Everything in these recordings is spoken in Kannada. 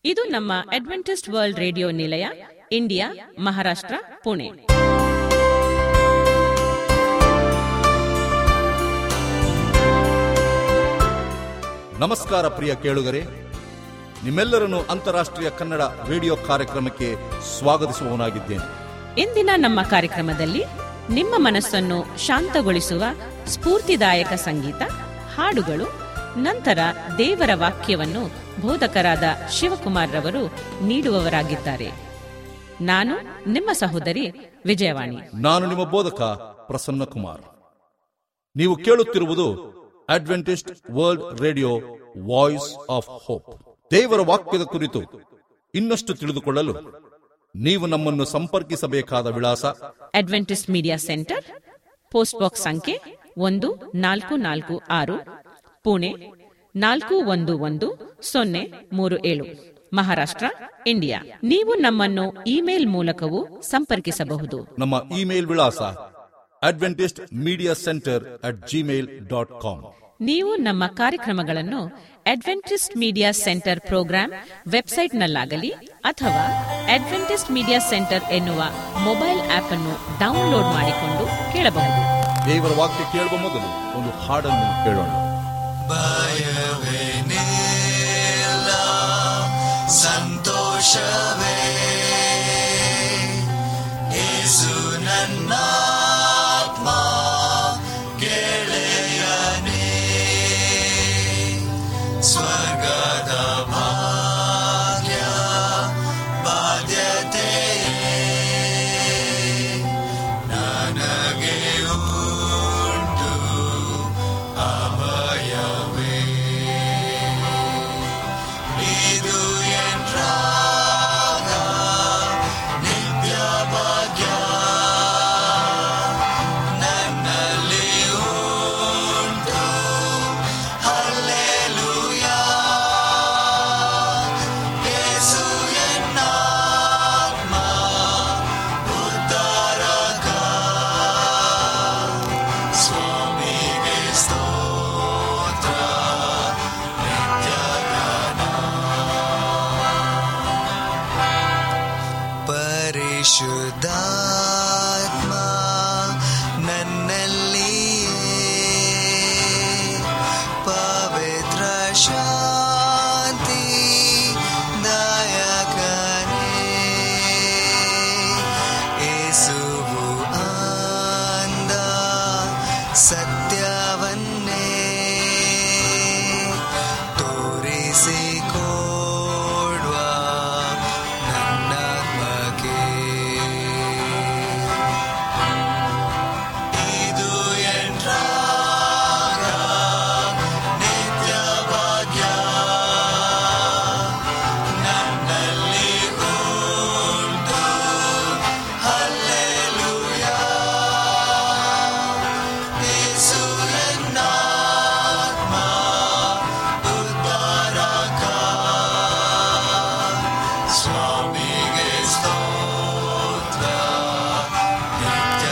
ಇದು ನಮ್ಮ ಅಡ್ವೆಂಟಿಸ್ಟ್ ವರ್ಲ್ಡ್ ರೇಡಿಯೋ ನಿಲಯ ಇಂಡಿಯಾ ಮಹಾರಾಷ್ಟ್ರ ಪುಣೆ ನಮಸ್ಕಾರ ಪ್ರಿಯ ಕೇಳುಗರೆ ನಿಮ್ಮೆಲ್ಲರನ್ನು ಅಂತಾರಾಷ್ಟ್ರೀಯ ಕನ್ನಡ ರೇಡಿಯೋ ಕಾರ್ಯಕ್ರಮಕ್ಕೆ ಸ್ವಾಗತಿಸುವವನಾಗಿದ್ದೇನೆ ಇಂದಿನ ನಮ್ಮ ಕಾರ್ಯಕ್ರಮದಲ್ಲಿ ನಿಮ್ಮ ಮನಸ್ಸನ್ನು ಶಾಂತಗೊಳಿಸುವ ಸ್ಫೂರ್ತಿದಾಯಕ ಸಂಗೀತ ಹಾಡುಗಳು ನಂತರ ದೇವರ ವಾಕ್ಯವನ್ನು ಬೋಧಕರಾದ ಶಿವಕುಮಾರ್ ರವರು ನೀಡುವವರಾಗಿದ್ದಾರೆ ನಾನು ನಿಮ್ಮ ಸಹೋದರಿ ವಿಜಯವಾಣಿ ನಾನು ನಿಮ್ಮ ಬೋಧಕ ಪ್ರಸನ್ನ ಕುಮಾರ್ ನೀವು ಕೇಳುತ್ತಿರುವುದು Adventist world radio voice of hope ದೇವರ ವಾಕ್ಯದ ಕುರಿತು ಇನ್ನಷ್ಟು ತಿಳಿದುಕೊಳ್ಳಲು ನೀವು ನಮ್ಮನ್ನು ಸಂಪರ್ಕಿಸಬೇಕಾದ ವಿಳಾಸ Adventist media centre post box ಸಂಖ್ಯೆ ಒಂದು ನಾಲ್ಕು ನಾಲ್ಕು ಆರು ಪುಣೆ ನಾಲ್ಕು ಒಂದು ಒಂದು ಸೊನ್ನೆ ಮೂರು ಏಳು ಮಹಾರಾಷ್ಟ್ರ ಇಂಡಿಯಾ ನೀವು ನಮ್ಮನ್ನು ಇಮೇಲ್ ಮೂಲಕವೂ ಸಂಪರ್ಕಿಸಬಹುದು ನಮ್ಮ ಇಮೇಲ್ ವಿಳಾಸ Adventist media centre at Gmail dot com ನೀವು ನಮ್ಮ ಕಾರ್ಯಕ್ರಮಗಳನ್ನು ಅಡ್ವೆಂಟಿಸ್ಟ್ ಮೀಡಿಯಾ ಸೆಂಟರ್ ಪ್ರೋಗ್ರಾಂ ವೆಬ್ಸೈಟ್ನಲ್ಲಾಗಲಿ ಅಥವಾ ಅಡ್ವೆಂಟಿಸ್ಟ್ ಮೀಡಿಯಾ ಸೆಂಟರ್ ಎನ್ನುವ ಮೊಬೈಲ್ ಆಪ್ ಅನ್ನು ಡೌನ್ಲೋಡ್ ಮಾಡಿಕೊಂಡು ಕೇಳಬಹುದು ದೇವರ ವಾಕ್ಯ ಕೇಳುವ ಮೊದಲು ಒಂದು ಹಾಡನ್ನು ಕೇಳೋಣ ಭಯವೇನಿಲ್ಲ ಸಂತೋಷವೇ ಯೇಸು ನನ್ನ ಆತ್ಮ ಗೆಳೆಯನೇ ಸ್ವರ್ಗದ ಭಾಗ್ಯ ಬಾಧ್ಯತೆ ನನಗೆ ಉಂಟು ಅಭಯವೇ ಇದು ಎಂಟ್ರಾಗ ನಿತ್ಯ ಭಾಗ್ಯ ನನ್ನಲ್ಲಿ ಉಂಟು ಹಲ್ಲೆಲೂಯ ಯೇಸು ಎನ್ನಾತ್ಮ ಉದ್ಧಾರಕ ಸ್ವಾಮಿಗೆ ಸ್ತೋತ್ರ ಪರಿಶುದ್ಧಾತ್ಮ ನನ್ನಲ್ಲಿಯೇ ಪವಿತ್ರ ಶಾಂತಿ ದಾಯಕನೇ ಯೇಸುವು ಅಂದ ಸತ್ಯವನ್ನೇ ತೋರಿಸಿಕೊಡುವ ನನ್ನಾತ್ಮಕ್ಕೆ ಇದು ಎಂಟ್ರಾಗ ನಿತ್ಯ ಭಾಗ್ಯ ನನ್ನಲ್ಲಿ ಉಂಟು ಹಲ್ಲೆಲೂಯ ಯೇಸು ಎನ್ನಾತ್ಮ ಉದ್ಧಾರಕ ಸ್ವಾಮಿಗೆ ಸ್ತೋತ್ರ ನಿತ್ಯ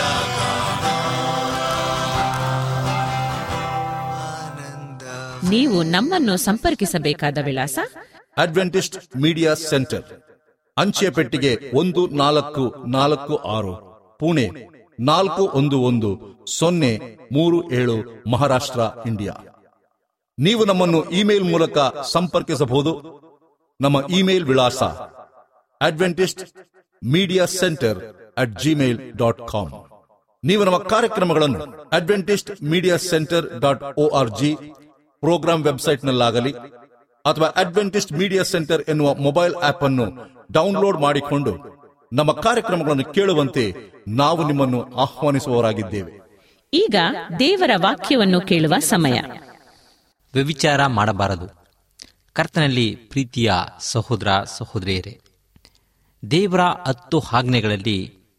ಆನಂದ ನೀವು ನಮ್ಮನ್ನು ಸಂಪರ್ಕಿಸಬೇಕಾದ ವಿಳಾಸ ಅಡ್ವೆಂಟಿಸ್ಟ್ ಮೀಡಿಯಾ ಸೆಂಟರ್ ಅಂಚೆ ಪೆಟ್ಟಿಗೆ ಒಂದು ನಾಲ್ಕು ನಾಲ್ಕು ಆರು ಪುಣೆ ನಾಲ್ಕು ಒಂದು ಒಂದು ಸೊನ್ನೆ ಮೂರು ಏಳು ಮಹಾರಾಷ್ಟ್ರ ಇಂಡಿಯಾ ನೀವು ನಮ್ಮನ್ನು ಇಮೇಲ್ ಮೂಲಕ ಸಂಪರ್ಕಿಸಬಹುದು ನಮ್ಮ ಇಮೇಲ್ ವಿಳಾಸ Adventist media centre at Gmail dot com ನೀವು ನಮ್ಮ ಕಾರ್ಯಕ್ರಮಗಳನ್ನು Adventist media centre dot O R G programme ವೆಬ್ಸೈಟ್ನಲ್ಲಾಗಲಿ ಅಥವಾ ಅಡ್ವೆಂಟಿಸ್ಟ್ ಮೀಡಿಯಾ ಸೆಂಟರ್ ಎನ್ನುವ ಮೊಬೈಲ್ ಆಪ್ ಅನ್ನು ಡೌನ್ಲೋಡ್ ಮಾಡಿಕೊಂಡು ನಮ್ಮ ಕಾರ್ಯಕ್ರಮಗಳನ್ನು ಕೇಳುವಂತೆ ನಾವು ನಿಮ್ಮನ್ನು ಆಹ್ವಾನಿಸುವವರಾಗಿದ್ದೇವೆ ಈಗ ದೇವರ ವಾಕ್ಯವನ್ನು ಕೇಳುವ ಸಮಯ ವ್ಯವಿಚಾರ ಮಾಡಬಾರದು ಕರ್ತನಲ್ಲಿ ಪ್ರೀತಿಯ ಸಹೋದರ ಸಹೋದರಿಯರೇ ದೇವರ ಹತ್ತು ಆಜ್ಞೆಗಳಲ್ಲಿ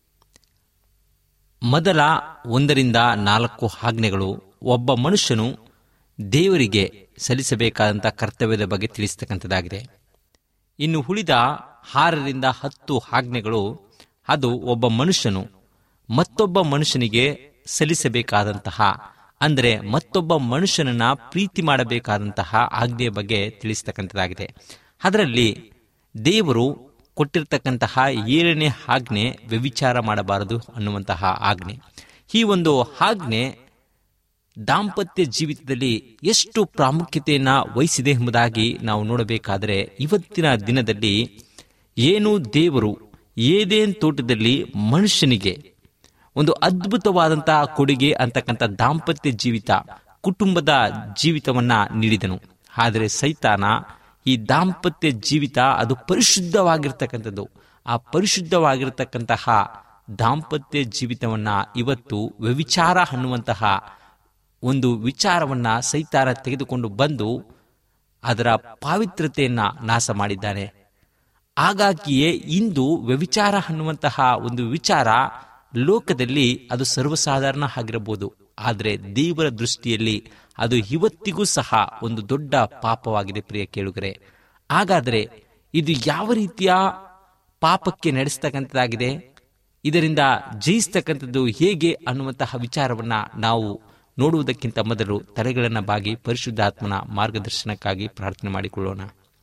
ಮೊದಲ ಒಂದರಿಂದ ನಾಲ್ಕು ಆಜ್ಞೆಗಳು ಒಬ್ಬ ಮನುಷ್ಯನು ದೇವರಿಗೆ ಸಲ್ಲಿಸಬೇಕಾದಂಥ ಕರ್ತವ್ಯದ ಬಗ್ಗೆ ತಿಳಿಸ್ತಕ್ಕಂಥದ್ದಾಗಿದೆ ಇನ್ನು ಉಳಿದ ಆರರಿಂದ ಹತ್ತು ಆಜ್ಞೆಗಳು ಅದು ಒಬ್ಬ ಮನುಷ್ಯನು ಮತ್ತೊಬ್ಬ ಮನುಷ್ಯನಿಗೆ ಸಲ್ಲಿಸಬೇಕಾದಂತಹ ಅಂದರೆ ಮತ್ತೊಬ್ಬ ಮನುಷ್ಯನನ್ನ ಪ್ರೀತಿ ಮಾಡಬೇಕಾದಂತಹ ಆಜ್ಞೆಯ ಬಗ್ಗೆ ತಿಳಿಸ್ತಕ್ಕಂಥದ್ದಾಗಿದೆ ಅದರಲ್ಲಿ ದೇವರು ಕೊಟ್ಟಿರ್ತಕ್ಕಂತಹ ಏಳನೇ ಆಜ್ಞೆ ವ್ಯವಿಚಾರ ಮಾಡಬಾರದು ಅನ್ನುವಂತಹ ಆಜ್ಞೆ ಈ ಒಂದು ಆಜ್ಞೆ ದಾಂಪತ್ಯ ಜೀವಿತದಲ್ಲಿ ಎಷ್ಟು ಪ್ರಾಮುಖ್ಯತೆಯನ್ನ ವಹಿಸಿದೆ ಎಂಬುದಾಗಿ ನಾವು ನೋಡಬೇಕಾದರೆ ಇವತ್ತಿನ ದಿನದಲ್ಲಿ ಏನು ದೇವರು ಏದೇನ್ ತೋಟದಲ್ಲಿ ಮನುಷ್ಯನಿಗೆ ಒಂದು ಅದ್ಭುತವಾದಂತಹ ಕೊಡುಗೆ ಅಂತಕ್ಕಂಥ ದಾಂಪತ್ಯ ಜೀವಿತ ಕುಟುಂಬದ ಜೀವಿತವನ್ನ ನೀಡಿದನು ಆದರೆ ಸೈತಾನ ಈ ದಾಂಪತ್ಯ ಜೀವಿತ ಅದು ಪರಿಶುದ್ಧವಾಗಿರ್ತಕ್ಕಂಥದ್ದು ಆ ಪರಿಶುದ್ಧವಾಗಿರ್ತಕ್ಕಂತಹ ದಾಂಪತ್ಯ ಜೀವಿತವನ್ನ ಇವತ್ತು ವ್ಯವಿಚಾರ ಅನ್ನುವಂತಹ ಒಂದು ವಿಚಾರವನ್ನ ಸೈತಾನ ತೆಗೆದುಕೊಂಡು ಬಂದು ಅದರ ಪಾವಿತ್ರತೆಯನ್ನ ನಾಶ ಮಾಡಿದ್ದಾನೆ ಹಾಗಾಗಿಯೇ ಇಂದು ವ್ಯವಿಚಾರ ಅನ್ನುವಂತಹ ಒಂದು ವಿಚಾರ ಲೋಕದಲ್ಲಿ ಅದು ಸರ್ವಸಾಧಾರಣ ಆಗಿರಬಹುದು ಆದರೆ ದೇವರ ದೃಷ್ಟಿಯಲ್ಲಿ ಅದು ಇವತ್ತಿಗೂ ಸಹ ಒಂದು ದೊಡ್ಡ ಪಾಪವಾಗಿದೆ ಪ್ರಿಯ ಕೇಳುಗರೆ ಹಾಗಾದರೆ ಇದು ಯಾವ ರೀತಿಯ ಪಾಪಕ್ಕೆ ನಡೆಸ್ತಕ್ಕಂಥದ್ದಾಗಿದೆ ಇದರಿಂದ ಜಯಿಸ್ತಕ್ಕಂಥದ್ದು ಹೇಗೆ ಅನ್ನುವಂತಹ ವಿಚಾರವನ್ನ ನಾವು ನೋಡುವುದಕ್ಕಿಂತ ಮೊದಲು ತಲೆಗಳನ್ನು ಬಾಗಿ ಪರಿಶುದ್ಧಾತ್ಮನ ಮಾರ್ಗದರ್ಶನಕ್ಕಾಗಿ ಪ್ರಾರ್ಥನೆ ಮಾಡಿಕೊಳ್ಳೋಣ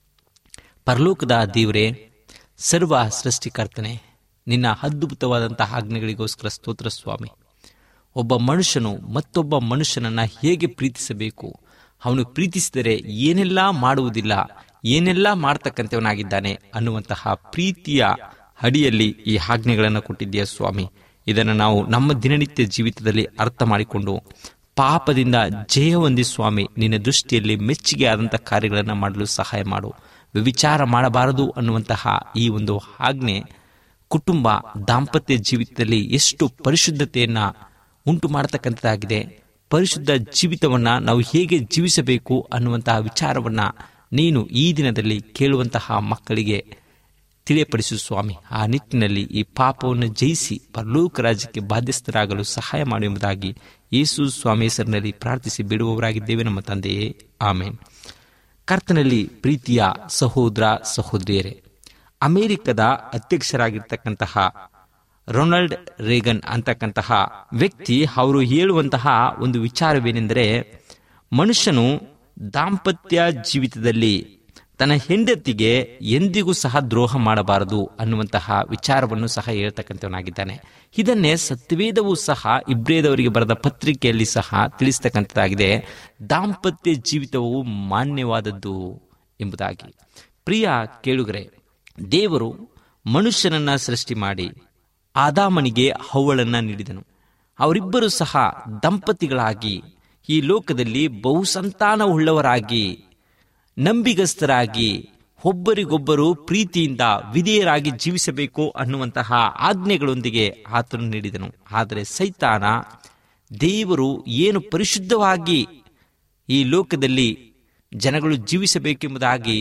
ಪರಲೋಕದ ದೇವರೇ ಸರ್ವ ಸೃಷ್ಟಿಕರ್ತನೆ ನಿನ್ನ ಅದ್ಭುತವಾದಂತಹ ಆಜ್ಞೆಗಳಿಗೋಸ್ಕರ ಸ್ತೋತ್ರ ಸ್ವಾಮಿ ಒಬ್ಬ ಮನುಷ್ಯನು ಮತ್ತೊಬ್ಬ ಮನುಷ್ಯನನ್ನ ಹೇಗೆ ಪ್ರೀತಿಸಬೇಕು ಅವನು ಪ್ರೀತಿಸಿದರೆ ಏನೆಲ್ಲ ಮಾಡುವುದಿಲ್ಲ ಏನೆಲ್ಲ ಮಾಡ್ತಕ್ಕಂಥವನಾಗಿದ್ದಾನೆ ಅನ್ನುವಂತಹ ಪ್ರೀತಿಯ ಅಡಿಯಲ್ಲಿ ಈ ಆಜ್ಞೆಗಳನ್ನು ಕೊಟ್ಟಿದ್ದೀಯ ಸ್ವಾಮಿ ಇದನ್ನು ನಾವು ನಮ್ಮ ದಿನನಿತ್ಯ ಜೀವಿತದಲ್ಲಿ ಅರ್ಥ ಮಾಡಿಕೊಂಡು ಪಾಪದಿಂದ ಜಯ ಹೊಂದಿ ಸ್ವಾಮಿ ನಿನ್ನ ದೃಷ್ಟಿಯಲ್ಲಿ ಮೆಚ್ಚುಗೆ ಆದಂತಹ ಕಾರ್ಯಗಳನ್ನು ಮಾಡಲು ಸಹಾಯ ಮಾಡು ವ್ಯವಿಚಾರ ಮಾಡಬಾರದು ಅನ್ನುವಂತಹ ಈ ಒಂದು ಆಜ್ಞೆ ಕುಟುಂಬ ದಾಂಪತ್ಯ ಜೀವಿತದಲ್ಲಿ ಎಷ್ಟು ಪರಿಶುದ್ಧತೆಯನ್ನ ಉಂಟು ಮಾಡತಕ್ಕಂಥದ್ದಾಗಿದೆ ಪರಿಶುದ್ಧ ಜೀವಿತವನ್ನ ನಾವು ಹೇಗೆ ಜೀವಿಸಬೇಕು ಅನ್ನುವಂತಹ ವಿಚಾರವನ್ನ ನೀನು ಈ ದಿನದಲ್ಲಿ ಕೇಳುವಂತಹ ಮಕ್ಕಳಿಗೆ ತಿಳಿಯಪಡಿಸು ಸ್ವಾಮಿ ಆ ನಿಟ್ಟಿನಲ್ಲಿ ಈ ಪಾಪವನ್ನು ಜಯಿಸಿ ಪರಲೋಕ ರಾಜ್ಯಕ್ಕೆ ಬಾಧ್ಯಸ್ಥರಾಗಲು ಸಹಾಯ ಮಾಡು ಎಂಬುದಾಗಿ ಯೇಸು ಸ್ವಾಮಿ ಹೆಸರಿನಲ್ಲಿ ಪ್ರಾರ್ಥಿಸಿ ಬಿಡುವವರಾಗಿದ್ದೇವೆ ನಮ್ಮ ತಂದೆಯೇ ಆಮೇನ್ ಕರ್ತನಲ್ಲಿ ಪ್ರೀತಿಯ ಸಹೋದರ ಸಹೋದರಿಯರೇ ಅಮೆರಿಕದ ಅಧ್ಯಕ್ಷರಾಗಿರ್ತಕ್ಕಂತಹ ರೊನಾಲ್ಡ್ ರೇಗನ್ ಅಂತಕ್ಕಂತಹ ವ್ಯಕ್ತಿ ಅವರು ಹೇಳುವಂತಹ ಒಂದು ವಿಚಾರವೇನೆಂದರೆ ಮನುಷ್ಯನು ದಾಂಪತ್ಯ ಜೀವಿತದಲ್ಲಿ ತನ್ನ ಹೆಂಡತಿಗೆ ಎಂದಿಗೂ ಸಹ ದ್ರೋಹ ಮಾಡಬಾರದು ಅನ್ನುವಂತಹ ವಿಚಾರವನ್ನು ಸಹ ಹೇಳ್ತಕ್ಕಂಥವನಾಗಿದ್ದಾನೆ ಇದನ್ನೇ ಸತ್ಯವೇದವೂ ಸಹ ಇಬ್ರೇದವರಿಗೆ ಬರೆದ ಪತ್ರಿಕೆಯಲ್ಲಿ ಸಹ ತಿಳಿಸ್ತಕ್ಕಂಥದ್ದಾಗಿದೆ ದಾಂಪತ್ಯ ಜೀವಿತವು ಮಾನ್ಯವಾದದ್ದು ಎಂಬುದಾಗಿ ಪ್ರಿಯ ಕೇಳುಗರೆ ದೇವರು ಮನುಷ್ಯನನ್ನ ಸೃಷ್ಟಿ ಮಾಡಿ ಆದಾಮನಿಗೆ ಹವ್ವಳನ್ನ ನೀಡಿದನು ಅವರಿಬ್ಬರು ಸಹ ದಂಪತಿಗಳಾಗಿ ಈ ಲೋಕದಲ್ಲಿ ಬಹುಸಂತಾನವುಳ್ಳವರಾಗಿ ನಂಬಿಗಸ್ತರಾಗಿ ಒಬ್ಬರಿಗೊಬ್ಬರು ಪ್ರೀತಿಯಿಂದ ವಿಧೇಯರಾಗಿ ಜೀವಿಸಬೇಕು ಅನ್ನುವಂತಹ ಆಜ್ಞೆಗಳೊಂದಿಗೆ ಆತನು ನೀಡಿದನು ಆದರೆ ಸೈತಾನ ದೇವರು ಏನು ಪರಿಶುದ್ಧವಾಗಿ ಈ ಲೋಕದಲ್ಲಿ ಜನಗಳು ಜೀವಿಸಬೇಕೆಂಬುದಾಗಿ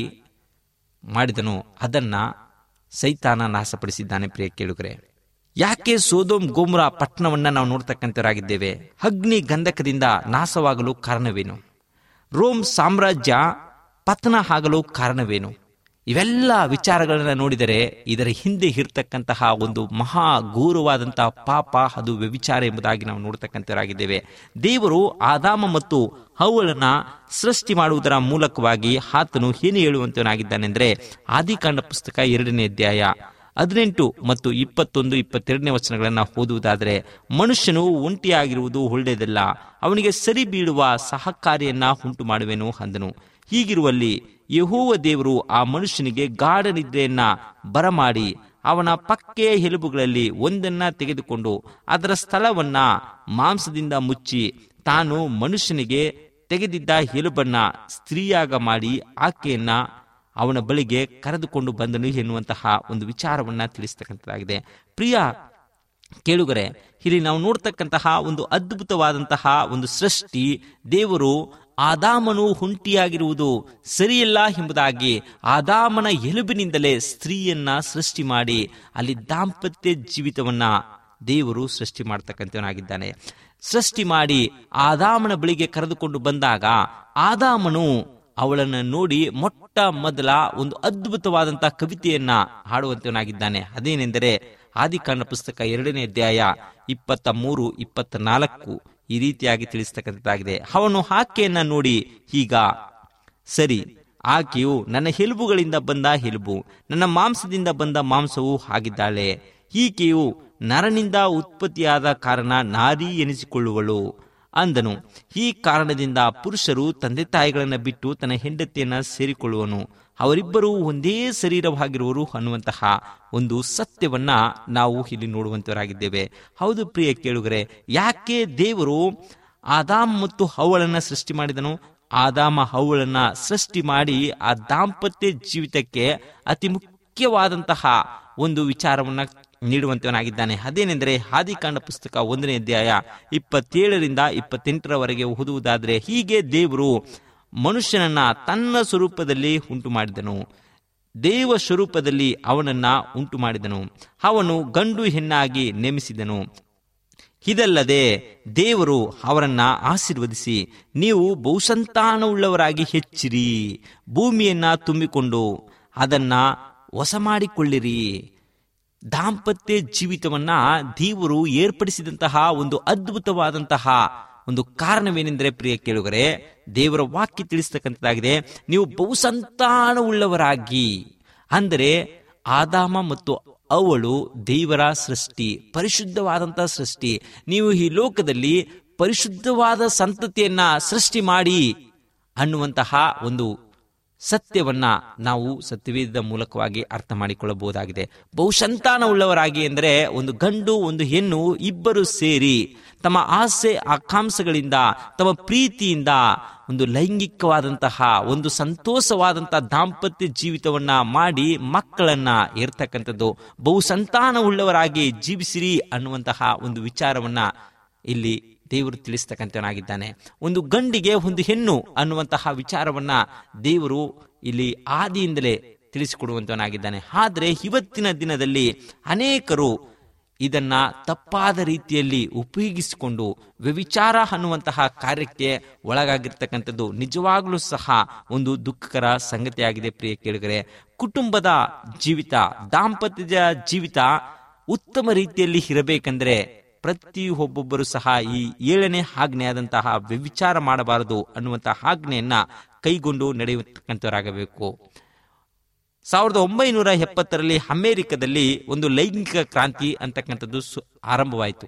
ಮಾಡಿದನು ಅದನ್ನ ಸೈತಾನ ನಾಶಪಡಿಸಿದ್ದಾನೆ ಪ್ರಿಯ ಕೇಳುಗರೆ ಯಾಕೆ ಸೋದೋಮ್ ಗೋಮ್ರ ಪಟ್ಟಣವನ್ನ ನಾವು ನೋಡ್ತಕ್ಕಂಥವರಾಗಿದ್ದೇವೆ ಅಗ್ನಿ ಗಂಧಕದಿಂದ ನಾಶವಾಗಲು ಕಾರಣವೇನು ರೋಮ್ ಸಾಮ್ರಾಜ್ಯ ಪತನ ಆಗಲು ಕಾರಣವೇನು ಇವೆಲ್ಲ ವಿಚಾರಗಳನ್ನ ನೋಡಿದರೆ ಇದರ ಹಿಂದೆ ಇರತಕ್ಕಂತಹ ಒಂದು ಮಹಾ ಘೋರವಾದಂತಹ ಪಾಪ ಅದು ವ್ಯವಿಚಾರ ಎಂಬುದಾಗಿ ನಾವು ನೋಡ್ತಕ್ಕಂಥವರಾಗಿದ್ದೇವೆ ದೇವರು ಆದಾಮ ಮತ್ತು ಹವ್ವಳನ್ನ ಸೃಷ್ಟಿ ಮಾಡುವುದರ ಮೂಲಕವಾಗಿ ಆತನು ಏನು ಹೇಳುವಂತವನಾಗಿದ್ದಾನೆಂದ್ರೆ ಆದಿಕಾಂಡ ಪುಸ್ತಕ ಎರಡನೇ ಅಧ್ಯಾಯ ಹದಿನೆಂಟು ಮತ್ತು ಇಪ್ಪತ್ತೊಂದು ಇಪ್ಪತ್ತೆರಡನೇ ವಚನಗಳನ್ನು ಓದುವುದಾದರೆ ಮನುಷ್ಯನು ಒಂಟಿಯಾಗಿರುವುದು ಒಳ್ಳೆಯದಲ್ಲ ಅವನಿಗೆ ಸರಿ ಬೀಳುವ ಸಹಕಾರಿಯನ್ನ ಉಂಟು ಮಾಡುವೆನು ಅಂದನು ಹೀಗಿರುವಲ್ಲಿ ಯಹೋವ ದೇವರು ಆ ಮನುಷ್ಯನಿಗೆ ಗಾಢ ನಿದ್ರೆಯನ್ನ ಬರಮಾಡಿ ಅವನ ಪಕ್ಕೆಯ ಎಲುಬುಗಳಲ್ಲಿ ಒಂದನ್ನ ತೆಗೆದುಕೊಂಡು ಅದರ ಸ್ಥಳವನ್ನ ಮಾಂಸದಿಂದ ಮುಚ್ಚಿ ತಾನು ಮನುಷ್ಯನಿಗೆ ತೆಗೆದಿದ್ದ ಎಲುಬನ್ನ ಸ್ತ್ರೀಯಾಗ ಮಾಡಿ ಆಕೆಯನ್ನ ಅವನ ಬಳಿಗೆ ಕರೆದುಕೊಂಡು ಬಂದನು ಎನ್ನುವಂತಹ ಒಂದು ವಿಚಾರವನ್ನ ತಿಳಿಸ್ತಕ್ಕಂಥದ್ದಾಗಿದೆ ಪ್ರಿಯ ಕೇಳುಗರೆ ಇಲ್ಲಿ ನಾವು ನೋಡ್ತಕ್ಕಂತಹ ಒಂದು ಅದ್ಭುತವಾದಂತಹ ಒಂದು ಸೃಷ್ಟಿ ದೇವರು ಆದಾಮನು ಹುಂಟಿಯಾಗಿರುವುದು ಸರಿಯಿಲ್ಲ ಎಂಬುದಾಗಿ ಆದಾಮನ ಎಲುಬಿನಿಂದಲೇ ಸ್ತ್ರೀಯನ್ನ ಸೃಷ್ಟಿ ಮಾಡಿ ಅಲ್ಲಿ ದಾಂಪತ್ಯ ಜೀವಿತವನ್ನ ದೇವರು ಸೃಷ್ಟಿ ಮಾಡ್ತಕ್ಕಂಥವನಾಗಿದ್ದಾನೆ ಸೃಷ್ಟಿ ಮಾಡಿ ಆದಾಮನ ಬಳಿಗೆ ಕರೆದುಕೊಂಡು ಬಂದಾಗ ಆದಾಮನು ಅವಳನ್ನು ನೋಡಿ ಮೊಟ್ಟ ಮೊದಲ ಒಂದು ಅದ್ಭುತವಾದಂತಹ ಕವಿತೆಯನ್ನ ಹಾಡುವಂತವನಾಗಿದ್ದಾನೆ ಅದೇನೆಂದರೆ ಆದಿಕಾಂಡ ಪುಸ್ತಕ ಎರಡನೇ ಅಧ್ಯಾಯ ಇಪ್ಪತ್ತ ಮೂರು ಇಪ್ಪತ್ತ ನಾಲ್ಕು ಈ ರೀತಿಯಾಗಿ ತಿಳಿಸ್ತಕ್ಕಂಥದ್ದಾಗಿದೆ ಅವನು ಆಕೆಯನ್ನ ನೋಡಿ ಈಗ ಸರಿ ಆಕೆಯು ನನ್ನ ಎಲುಬುಗಳಿಂದ ಬಂದ ಎಲುಬು ನನ್ನ ಮಾಂಸದಿಂದ ಬಂದ ಮಾಂಸವೂ ಆಗಿದ್ದಾಳೆ ಈಕೆಯು ನರನಿಂದ ಉತ್ಪತ್ತಿಯಾದ ಕಾರಣ ನಾರಿ ಎನಿಸಿಕೊಳ್ಳುವಳು ಅಂದನು ಈ ಕಾರಣದಿಂದ ಪುರುಷರು ತಂದೆ ತಾಯಿಗಳನ್ನು ಬಿಟ್ಟು ತನ್ನ ಹೆಂಡತಿಯನ್ನ ಸೇರಿಕೊಳ್ಳುವನು ಅವರಿಬ್ಬರೂ ಒಂದೇ ಶರೀರವಾಗಿರುವರು ಅನ್ನುವಂತಹ ಒಂದು ಸತ್ಯವನ್ನ ನಾವು ಇಲ್ಲಿ ನೋಡುವಂತವರಾಗಿದ್ದೇವೆ ಹೌದು ಪ್ರಿಯ ಕೇಳುಗರೆ ಯಾಕೆ ದೇವರು ಆದಾಮ್ ಮತ್ತು ಹವಳನ್ನ ಸೃಷ್ಟಿ ಮಾಡಿದನು ಆದಾಮ ಹವಳನ್ನ ಸೃಷ್ಟಿ ಮಾಡಿ ಆ ದಾಂಪತ್ಯ ಜೀವಿತಕ್ಕೆ ಅತಿ ಮುಖ್ಯವಾದಂತಹ ಒಂದು ವಿಚಾರವನ್ನ ನೀಡುವಂತವನಾಗಿದ್ದಾನೆ ಅದೇನೆಂದರೆ ಆದಿಕಾಂಡ ಪುಸ್ತಕ ಒಂದನೇ ಅಧ್ಯಾಯ ಇಪ್ಪತ್ತೇಳರಿಂದ ಇಪ್ಪತ್ತೆಂಟರವರೆಗೆ ಓದುವುದಾದ್ರೆ ಹೀಗೆ ದೇವರು ಮನುಷ್ಯನನ್ನ ತನ್ನ ಸ್ವರೂಪದಲ್ಲಿ ಉಂಟು ಮಾಡಿದನು ದೇವ ಸ್ವರೂಪದಲ್ಲಿ ಅವನನ್ನ ಉಂಟು ಮಾಡಿದನು ಅವನು ಗಂಡು ಹೆಣ್ಣಾಗಿ ನೇಮಿಸಿದನು ಇದಲ್ಲದೆ ದೇವರು ಅವರನ್ನ ಆಶೀರ್ವದಿಸಿ ನೀವು ಬಹುಸಂತಾನವುಳ್ಳವರಾಗಿ ಹೆಚ್ಚಿರಿ ಭೂಮಿಯನ್ನ ತುಂಬಿಕೊಂಡು ಅದನ್ನ ಹೊಸ ಮಾಡಿಕೊಳ್ಳಿರಿ ದಾಂಪತ್ಯ ಜೀವಿತವನ್ನ ದೇವರು ಏರ್ಪಡಿಸಿದಂತಹ ಒಂದು ಅದ್ಭುತವಾದಂತಹ ಒಂದು ಕಾರಣವೇನೆಂದರೆ ಪ್ರಿಯ ಕೇಳುಗರೆ ದೇವರ ವಾಕ್ಯ ತಿಳಿಸ್ತಕ್ಕಂಥದ್ದಾಗಿದೆ ನೀವು ಬಹುಸಂತಾನವುಳ್ಳವರಾಗಿ ಅಂದರೆ ಆದಾಮ ಮತ್ತು ಅವಳು ದೇವರ ಸೃಷ್ಟಿ ಪರಿಶುದ್ಧವಾದಂತಹ ಸೃಷ್ಟಿ ನೀವು ಈ ಲೋಕದಲ್ಲಿ ಪರಿಶುದ್ಧವಾದ ಸಂತತಿಯನ್ನ ಸೃಷ್ಟಿ ಮಾಡಿ ಅನ್ನುವಂತಹ ಒಂದು ಸತ್ಯವನ್ನ ನಾವು ಸತ್ಯವೇದದ ಮೂಲಕವಾಗಿ ಅರ್ಥ ಮಾಡಿಕೊಳ್ಳಬಹುದಾಗಿದೆ ಬಹುಸಂತಾನವುಳ್ಳವರಾಗಿ ಎಂದರೆ ಒಂದು ಗಂಡು ಒಂದು ಹೆಣ್ಣು ಇಬ್ಬರು ಸೇರಿ ತಮ್ಮ ಆಸೆ ಆಕಾಂಕ್ಷೆಗಳಿಂದ ತಮ್ಮ ಪ್ರೀತಿಯಿಂದ ಒಂದು ಲೈಂಗಿಕವಾದಂತಹ ಒಂದು ಸಂತೋಷವಾದಂತಹ ದಾಂಪತ್ಯ ಜೀವಿತವನ್ನ ಮಾಡಿ ಮಕ್ಕಳನ್ನ ಇರ್ತಕ್ಕಂಥದ್ದು ಬಹುಸಂತಾನವುಳ್ಳವರಾಗಿ ಜೀವಿಸಿರಿ ಅನ್ನುವಂತಹ ಒಂದು ವಿಚಾರವನ್ನ ಇಲ್ಲಿ ದೇವರು ತಿಳಿಸ್ತಕ್ಕಂಥವನಾಗಿದ್ದಾನೆ ಒಂದು ಗಂಡಿಗೆ ಒಂದು ಹೆಣ್ಣು ಅನ್ನುವಂತಹ ವಿಚಾರವನ್ನ ದೇವರು ಇಲ್ಲಿ ಆದಿಯಿಂದಲೇ ತಿಳಿಸಿಕೊಡುವಂತವನಾಗಿದ್ದಾನೆ ಆದರೆ ಇವತ್ತಿನ ದಿನದಲ್ಲಿ ಅನೇಕರು ಇದನ್ನ ತಪ್ಪಾದ ರೀತಿಯಲ್ಲಿ ಉಪಯೋಗಿಸಿಕೊಂಡು ವ್ಯವಿಚಾರ ಅನ್ನುವಂತಹ ಕಾರ್ಯಕ್ಕೆ ಒಳಗಾಗಿರ್ತಕ್ಕಂಥದ್ದು ನಿಜವಾಗ್ಲೂ ಸಹ ಒಂದು ದುಃಖಕರ ಸಂಗತಿಯಾಗಿದೆ ಪ್ರಿಯ ಕೇಳಿಗರೆ ಕುಟುಂಬದ ಜೀವಿತ ದಾಂಪತ್ಯದ ಜೀವಿತ ಉತ್ತಮ ರೀತಿಯಲ್ಲಿ ಇರಬೇಕೆಂದ್ರೆ ಪ್ರತಿಯೊಬ್ಬೊಬ್ಬರು ಸಹ ಈ ಏಳನೇ ಆಜ್ಞೆಯಾದಂತಹ ವ್ಯವಿಚಾರ ಮಾಡಬಾರದು ಅನ್ನುವಂತಹ ಆಜ್ಞೆಯನ್ನ ಕೈಗೊಂಡು ನಡೆಯತಕ್ಕಂಥವರಾಗಬೇಕು ಸಾವಿರದ ಒಂಬೈನೂರ ಎಪ್ಪತ್ತರಲ್ಲಿ ಅಮೆರಿಕದಲ್ಲಿ ಒಂದು ಲೈಂಗಿಕ ಕ್ರಾಂತಿ ಅಂತಕ್ಕಂಥದ್ದು ಸು- ಆರಂಭವಾಯಿತು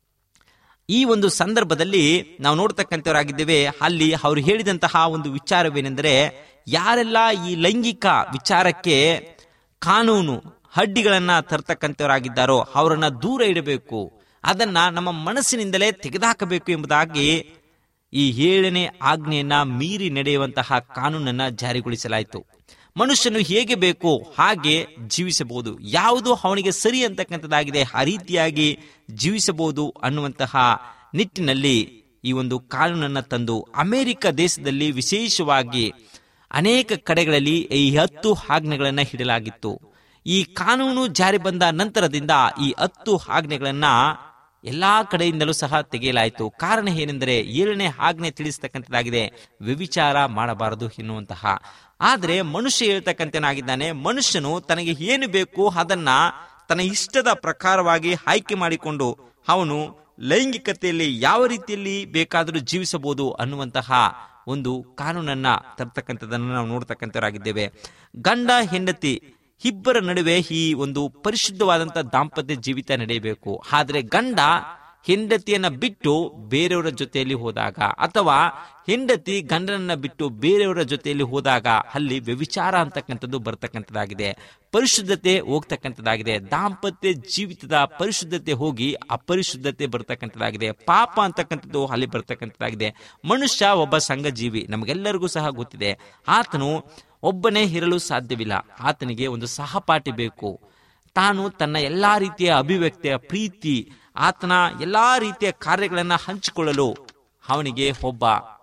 ಈ ಒಂದು ಸಂದರ್ಭದಲ್ಲಿ ನಾವು ನೋಡ್ತಕ್ಕಂಥವರಾಗಿದ್ದೇವೆ ಅಲ್ಲಿ ಅವರು ಹೇಳಿದಂತಹ ಒಂದು ವಿಚಾರವೇನೆಂದರೆ ಯಾರೆಲ್ಲ ಈ ಲೈಂಗಿಕ ವಿಚಾರಕ್ಕೆ ಕಾನೂನು ಅಡ್ಡಿಗಳನ್ನ ತರ್ತಕ್ಕಂಥವರಾಗಿದ್ದಾರೋ ಅವರನ್ನ ದೂರ ಇಡಬೇಕು ಅದನ್ನ ನಮ್ಮ ಮನಸ್ಸಿನಿಂದಲೇ ತೆಗೆದುಹಾಕಬೇಕು ಎಂಬುದಾಗಿ ಈ ಏಳನೇ ಆಜ್ಞೆಯನ್ನ ಮೀರಿ ನಡೆಯುವಂತಹ ಕಾನೂನನ್ನ ಜಾರಿಗೊಳಿಸಲಾಯಿತು ಮನುಷ್ಯನು ಹೇಗೆ ಬೇಕು ಹಾಗೆ ಜೀವಿಸಬಹುದು ಯಾವುದು ಅವನಿಗೆ ಸರಿ ಅಂತಕ್ಕಂಥದ್ದಾಗಿದೆ ಆ ರೀತಿಯಾಗಿ ಜೀವಿಸಬಹುದು ಅನ್ನುವಂತಹ ನಿಟ್ಟಿನಲ್ಲಿ ಈ ಒಂದು ಕಾನೂನನ್ನ ತಂದು ಅಮೆರಿಕ ದೇಶದಲ್ಲಿ ವಿಶೇಷವಾಗಿ ಅನೇಕ ಕಡೆಗಳಲ್ಲಿ ಈ ಹತ್ತು ಆಜ್ಞೆಗಳನ್ನ ಇಡಲಾಗಿತ್ತು ಈ ಕಾನೂನು ಜಾರಿ ಬಂದ ನಂತರದಿಂದ ಈ ಹತ್ತು ಆಜ್ಞೆಗಳನ್ನ ಎಲ್ಲಾ ಕಡೆಯಿಂದಲೂ ಸಹ ತೆಗೆಯಲಾಯಿತು ಕಾರಣ ಏನೆಂದರೆ ಏಳನೇ ಆಜ್ಞೆ ತಿಳಿಸ್ತಕ್ಕಂಥದ್ದಾಗಿದೆ ವ್ಯವಿಚಾರ ಮಾಡಬಾರದು ಎನ್ನುವಂತಹ ಆದರೆ ಮನುಷ್ಯ ಹೇಳ್ತಕ್ಕಂಥನಾಗಿದ್ದಾನೆ ಮನುಷ್ಯನು ತನಗೆ ಏನು ಬೇಕು ಅದನ್ನ ತನ್ನ ಇಷ್ಟದ ಪ್ರಕಾರವಾಗಿ ಆಯ್ಕೆ ಮಾಡಿಕೊಂಡು ಅವನು ಲೈಂಗಿಕತೆಯಲ್ಲಿ ಯಾವ ರೀತಿಯಲ್ಲಿ ಬೇಕಾದರೂ ಜೀವಿಸಬಹುದು ಅನ್ನುವಂತಹ ಒಂದು ಕಾನೂನನ್ನ ತರ್ತಕ್ಕಂಥದ್ದನ್ನು ನಾವು ನೋಡ್ತಕ್ಕಂಥವರಾಗಿದ್ದೇವೆ ಗಂಡ ಹೆಂಡತಿ ಇಬ್ಬರ ನಡುವೆ ಈ ಒಂದು ಪರಿಶುದ್ಧವಾದಂತಹ ದಾಂಪತ್ಯ ಜೀವಿತ ನಡೆಯಬೇಕು ಆದ್ರೆ ಗಂಡ ಹೆಂಡತಿಯನ್ನ ಬಿಟ್ಟು ಬೇರೆಯವರ ಜೊತೆಯಲ್ಲಿ ಹೋದಾಗ ಅಥವಾ ಹೆಂಡತಿ ಗಂಡನನ್ನ ಬಿಟ್ಟು ಬೇರೆಯವರ ಜೊತೆಯಲ್ಲಿ ಹೋದಾಗ ಅಲ್ಲಿ ವ್ಯವಿಚಾರ ಅಂತಕ್ಕಂಥದ್ದು ಬರ್ತಕ್ಕಂಥದ್ದಾಗಿದೆ ಪರಿಶುದ್ಧತೆ ಹೋಗ್ತಕ್ಕಂಥದ್ದಾಗಿದೆ ದಾಂಪತ್ಯ ಜೀವಿತದ ಪರಿಶುದ್ಧತೆ ಹೋಗಿ ಅಪರಿಶುದ್ಧತೆ ಬರ್ತಕ್ಕಂಥದ್ದಾಗಿದೆ ಪಾಪ ಅಂತಕ್ಕಂಥದ್ದು ಅಲ್ಲಿ ಬರ್ತಕ್ಕಂಥದ್ದಾಗಿದೆ ಮನುಷ್ಯ ಒಬ್ಬ ಸಂಘಜೀವಿ ನಮಗೆಲ್ಲರಿಗೂ ಸಹ ಗೊತ್ತಿದೆ ಆತನು ಒಬ್ಬನೇ ಇರಲು ಸಾಧ್ಯವಿಲ್ಲ ಆತನಿಗೆ ಒಂದು ಸಹಪಾಠಿ ಬೇಕು ತಾನು ತನ್ನ ಎಲ್ಲಾ ರೀತಿಯ ಅಭಿವ್ಯಕ್ತಿಯ ಪ್ರೀತಿ ಆತನ ಎಲ್ಲಾ ರೀತಿಯ ಕಾರ್ಯಗಳನ್ನ ಹಂಚಿಕೊಳ್ಳಲು ಅವನಿಗೆ ಒಬ್ಬ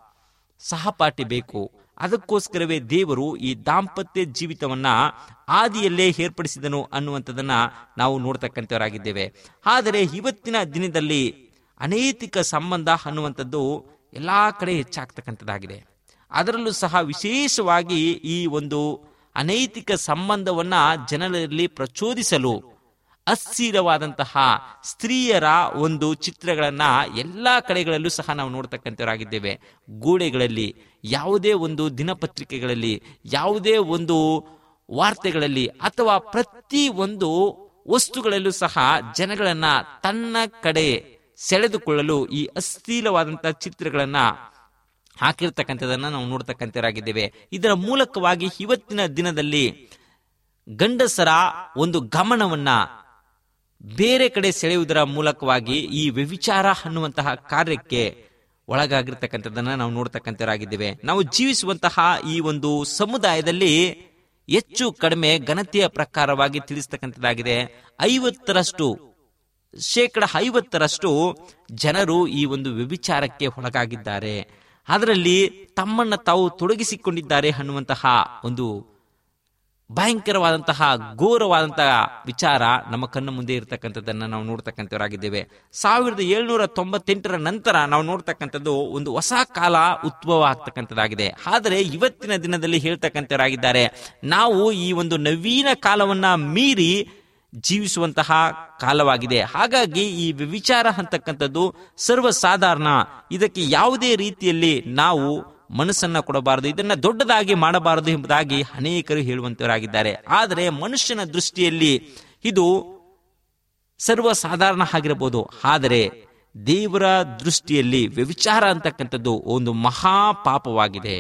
ಸಹಪಾಠಿ ಬೇಕು ಅದಕ್ಕೋಸ್ಕರವೇ ದೇವರು ಈ ದಾಂಪತ್ಯ ಜೀವಿತವನ್ನ ಆದಿಯಲ್ಲೇ ಏರ್ಪಡಿಸಿದನು ಅನ್ನುವಂಥದ್ದನ್ನ ನಾವು ನೋಡ್ತಕ್ಕಂಥವರಾಗಿದ್ದೇವೆ ಆದರೆ ಇವತ್ತಿನ ದಿನದಲ್ಲಿ ಅನೈತಿಕ ಸಂಬಂಧ ಅನ್ನುವಂಥದ್ದು ಎಲ್ಲಾ ಕಡೆ ಹೆಚ್ಚಾಗ್ತಕ್ಕಂಥದ್ದಾಗಿದೆ ಅದರಲ್ಲೂ ಸಹ ವಿಶೇಷವಾಗಿ ಈ ಒಂದು ಅನೈತಿಕ ಸಂಬಂಧವನ್ನ ಜನರಲ್ಲಿ ಪ್ರಚೋದಿಸಲು ಅಸ್ಥಿರವಾದಂತಹ ಸ್ತ್ರೀಯರ ಒಂದು ಚಿತ್ರಗಳನ್ನ ಎಲ್ಲಾ ಕಡೆಗಳಲ್ಲೂ ಸಹ ನಾವು ನೋಡ್ತಕ್ಕಂಥವರಾಗಿದ್ದೇವೆ ಗೋಡೆಗಳಲ್ಲಿ ಯಾವುದೇ ಒಂದು ದಿನಪತ್ರಿಕೆಗಳಲ್ಲಿ ಯಾವುದೇ ಒಂದು ವಾರ್ತೆಗಳಲ್ಲಿ ಅಥವಾ ಪ್ರತಿ ಒಂದು ವಸ್ತುಗಳಲ್ಲೂ ಸಹ ಜನಗಳನ್ನ ತನ್ನ ಕಡೆ ಸೆಳೆದುಕೊಳ್ಳಲು ಈ ಅಸ್ಥೀಲವಾದಂತಹ ಚಿತ್ರಗಳನ್ನ ಹಾಕಿರ್ತಕ್ಕಂಥದನ್ನ ನಾವು ನೋಡ್ತಕ್ಕಂಥವರಾಗಿದ್ದೇವೆ ಇದರ ಮೂಲಕವಾಗಿ ಇವತ್ತಿನ ದಿನದಲ್ಲಿ ಗಂಡಸರ ಒಂದು ಗಮನವನ್ನ ಬೇರೆ ಕಡೆ ಸೆಳೆಯುವುದರ ಮೂಲಕವಾಗಿ ಈ ವ್ಯವಿಚಾರ ಅನ್ನುವಂತಹ ಕಾರ್ಯಕ್ಕೆ ಒಳಗಾಗಿರ್ತಕ್ಕಂಥದ್ದನ್ನ ನಾವು ನೋಡ್ತಕ್ಕಂಥವರಾಗಿದ್ದೇವೆ ನಾವು ಜೀವಿಸುವಂತಹ ಈ ಒಂದು ಸಮುದಾಯದಲ್ಲಿ ಹೆಚ್ಚು ಕಡಿಮೆ ಘನತೆಯ ಪ್ರಕಾರವಾಗಿ ತಿಳಿಸ್ತಕ್ಕಂಥದ್ದಾಗಿದೆ ಐವತ್ತರಷ್ಟು ಶೇಕಡ ಐವತ್ತರಷ್ಟು ಜನರು ಈ ಒಂದು ವ್ಯಭಿಚಾರಕ್ಕೆ ಒಳಗಾಗಿದ್ದಾರೆ ಅದರಲ್ಲಿ ತಮ್ಮನ್ನ ತಾವು ತೊಡಗಿಸಿಕೊಂಡಿದ್ದಾರೆ ಅನ್ನುವಂತಹ ಒಂದು ಭಯಂಕರವಾದಂತಹ ಘೋರವಾದಂತಹ ವಿಚಾರ ನಮ್ಮ ಕಣ್ಣ ಮುಂದೆ ಇರತಕ್ಕಂಥದ್ದನ್ನ ನಾವು ನೋಡ್ತಕ್ಕಂಥವರಾಗಿದ್ದೇವೆ ಸಾವಿರದ ಏಳ್ನೂರ ತೊಂಬತ್ತೆಂಟರ ನಂತರ ನಾವು ನೋಡ್ತಕ್ಕಂಥದ್ದು ಒಂದು ಹೊಸ ಕಾಲ ಉದ್ಭವ ಆಗ್ತಕ್ಕಂಥದ್ದಾಗಿದೆ ಆದರೆ ಇವತ್ತಿನ ದಿನದಲ್ಲಿ ಹೇಳ್ತಕ್ಕಂಥವರಾಗಿದ್ದಾರೆ ನಾವು ಈ ಒಂದು ನವೀನ ಕಾಲವನ್ನ ಮೀರಿ ಜೀವಿಸುವಂತಹ ಕಾಲವಾಗಿದೆ ಹಾಗಾಗಿ ಈ ವಿಚಾರ ಅಂತಕ್ಕಂಥದ್ದು ಸರ್ವಸಾಧಾರಣ ಇದಕ್ಕೆ ಯಾವುದೇ ರೀತಿಯಲ್ಲಿ ನಾವು ಮನಸ್ಸನ್ನ ಕೊಡಬಾರದು ಇದನ್ನ ದೊಡ್ಡದಾಗಿ ಮಾಡಬಾರದು ಎಂಬುದಾಗಿ ಅನೇಕರು ಹೇಳುವಂತವರಾಗಿದ್ದಾರೆ ಆದರೆ ಮನುಷ್ಯನ ದೃಷ್ಟಿಯಲ್ಲಿ ಇದು ಸರ್ವಸಾಧಾರಣ ಆಗಿರಬಹುದು ಆದರೆ ದೇವರ ದೃಷ್ಟಿಯಲ್ಲಿ ವ್ಯವಿಚಾರ ಅಂತಕ್ಕಂಥದ್ದು ಒಂದು ಮಹಾ ಪಾಪವಾಗಿದೆ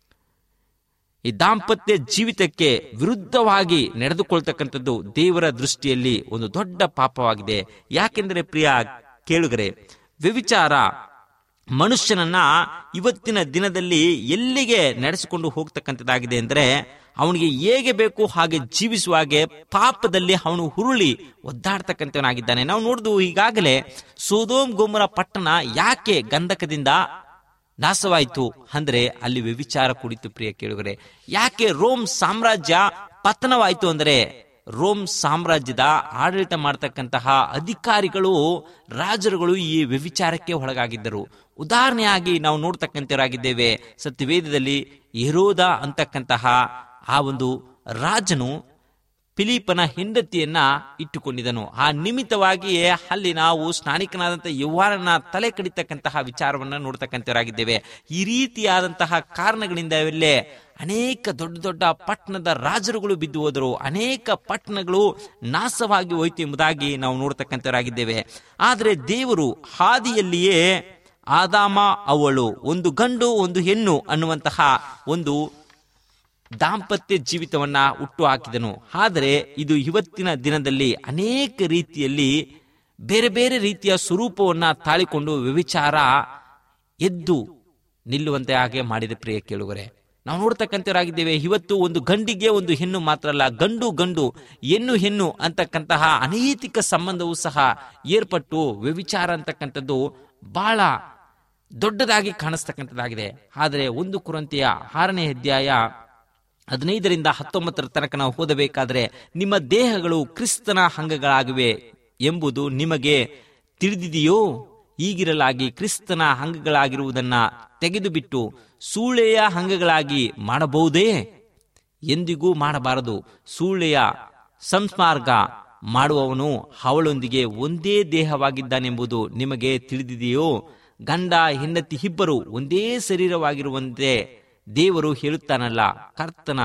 ಈ ದಾಂಪತ್ಯ ಜೀವಿತಕ್ಕೆ ವಿರುದ್ಧವಾಗಿ ನಡೆದುಕೊಳ್ತಕ್ಕಂಥದ್ದು ದೇವರ ದೃಷ್ಟಿಯಲ್ಲಿ ಒಂದು ದೊಡ್ಡ ಪಾಪವಾಗಿದೆ ಯಾಕೆಂದರೆ ಪ್ರಿಯ ಕೇಳುಗರೆ ವ್ಯವಿಚಾರ ಮನುಷ್ಯನನ್ನ ಇವತ್ತಿನ ದಿನದಲ್ಲಿ ಎಲ್ಲಿಗೆ ನಡೆಸಿಕೊಂಡು ಹೋಗ್ತಕ್ಕಂಥದ್ದಾಗಿದೆ ಅಂದ್ರೆ ಅವನಿಗೆ ಹೇಗೆ ಬೇಕು ಹಾಗೆ ಜೀವಿಸುವ ಹಾಗೆ ಪಾಪದಲ್ಲಿ ಅವನು ಹುರುಳಿ ಒದ್ದಾಡ್ತಕ್ಕಂಥವನಾಗಿದ್ದಾನೆ ನಾವು ನೋಡಿದ್ವು ಈಗಾಗಲೇ ಸೋದೋಮ್ ಗೋಮರ ಪಟ್ಟಣ ಯಾಕೆ ಗಂಧಕದಿಂದ ನಾಶವಾಯಿತು ಅಂದ್ರೆ ಅಲ್ಲಿ ವ್ಯವಿಚಾರ ಕುಡಿತು ಪ್ರಿಯ ಕೇಳುಗರೆ ಯಾಕೆ ರೋಮ್ ಸಾಮ್ರಾಜ್ಯ ಪತನವಾಯಿತು ಅಂದ್ರೆ ರೋಮ್ ಸಾಮ್ರಾಜ್ಯದ ಆಡಳಿತ ಮಾಡತಕ್ಕಂತಹ ಅಧಿಕಾರಿಗಳು ರಾಜರುಗಳು ಈ ವ್ಯವಿಚಾರಕ್ಕೆ ಒಳಗಾಗಿದ್ದರು ಉದಾಹರಣೆಯಾಗಿ ನಾವು ನೋಡ್ತಕ್ಕಂಥವರಾಗಿದ್ದೇವೆ ಸತ್ಯವೇದದಲ್ಲಿ ಯರೋದ ಅಂತಕ್ಕಂತಹ ಆ ಒಂದು ರಾಜನು ಫಿಲಿಪನ ಹೆಂಡತಿಯನ್ನ ಇಟ್ಟುಕೊಂಡಿದ್ದನು ಆ ನಿಮಿತ್ತವಾಗಿಯೇ ಅಲ್ಲಿ ನಾವು ಸ್ನಾನಿಕನಾದಂತಹ ಯೌವನನ ತಲೆ ಕಡಿತಕ್ಕಂತಹ ವಿಚಾರವನ್ನ ನೋಡ್ತಕ್ಕಂಥವರಾಗಿದ್ದೇವೆ ಈ ರೀತಿಯಾದಂತಹ ಕಾರಣಗಳಿಂದಲೇ ಅನೇಕ ದೊಡ್ಡ ದೊಡ್ಡ ಪಟ್ಟಣದ ರಾಜರುಗಳು ಬಿದ್ದು ಹೋದರು ಅನೇಕ ಪಟ್ಟಣಗಳು ನಾಶವಾಗಿ ಹೋಯ್ತು ಎಂಬುದಾಗಿ ನಾವು ನೋಡ್ತಕ್ಕಂಥವರಾಗಿದ್ದೇವೆ ಆದರೆ ದೇವರು ಹಾದಿಯಲ್ಲಿಯೇ ಆದಾಮ ಅವಳು ಒಂದು ಗಂಡು ಒಂದು ಹೆಣ್ಣು ಅನ್ನುವಂತಹ ಒಂದು ದಾಂಪತ್ಯ ಜೀವಿತವನ್ನ ಹುಟ್ಟು ಹಾಕಿದನು ಆದರೆ ಇದು ಇವತ್ತಿನ ದಿನದಲ್ಲಿ ಅನೇಕ ರೀತಿಯಲ್ಲಿ ಬೇರೆ ಬೇರೆ ರೀತಿಯ ಸ್ವರೂಪವನ್ನ ತಾಳಿಕೊಂಡು ವ್ಯವಿಚಾರ ಎದ್ದು ನಿಲ್ಲುವಂತೆ ಹಾಗೆ ಮಾಡಿದ ಪ್ರಿಯ ಕೇಳುವರೆ ನಾವು ನೋಡ್ತಕ್ಕಂಥವರಾಗಿದ್ದೇವೆ ಇವತ್ತು ಒಂದು ಗಂಡಿಗೆ ಒಂದು ಹೆಣ್ಣು ಮಾತ್ರ ಅಲ್ಲ ಗಂಡು ಗಂಡು ಹೆಣ್ಣು ಹೆಣ್ಣು ಅಂತಕ್ಕಂತಹ ಅನೈತಿಕ ಸಂಬಂಧವೂ ಸಹ ಏರ್ಪಟ್ಟು ವ್ಯವಿಚಾರ ಅಂತಕ್ಕಂಥದ್ದು ಬಹಳ ದೊಡ್ಡದಾಗಿ ಕಾಣಿಸ್ತಕ್ಕಂಥದ್ದಾಗಿದೆ ಆದರೆ ಒಂದು ಕುರಂತಿಯ ಆರನೇ ಅಧ್ಯಾಯ ಹದಿನೈದರಿಂದ ಹತ್ತೊಂಬತ್ತರ ತನಕ ನಾವು ಓದಬೇಕಾದ್ರೆ ನಿಮ್ಮ ದೇಹಗಳು ಕ್ರಿಸ್ತನ ಅಂಗಗಳಾಗಿವೆ ಎಂಬುದು ನಿಮಗೆ ತಿಳಿದಿದೆಯೋ ಈಗಿರಲಾಗಿ ಕ್ರಿಸ್ತನ ಅಂಗಗಳಾಗಿರುವುದನ್ನ ತೆಗೆದುಬಿಟ್ಟು ಸೂಳೆಯ ಅಂಗಗಳಾಗಿ ಮಾಡಬಹುದೇ ಎಂದಿಗೂ ಮಾಡಬಾರದು ಸೂಳೆಯ ಸಂಸ್ಮಾರ್ಗ ಮಾಡುವವನು ಅವಳೊಂದಿಗೆ ಒಂದೇ ದೇಹವಾಗಿದ್ದಾನೆಂಬುದು ನಿಮಗೆ ತಿಳಿದಿದೆಯೋ ಗಂಡ ಹೆಂಡತಿ ಇಬ್ಬರು ಒಂದೇ ಶರೀರವಾಗಿರುವಂತೆ ದೇವರು ಹೇಳುತ್ತಾನಲ್ಲ ಕರ್ತನ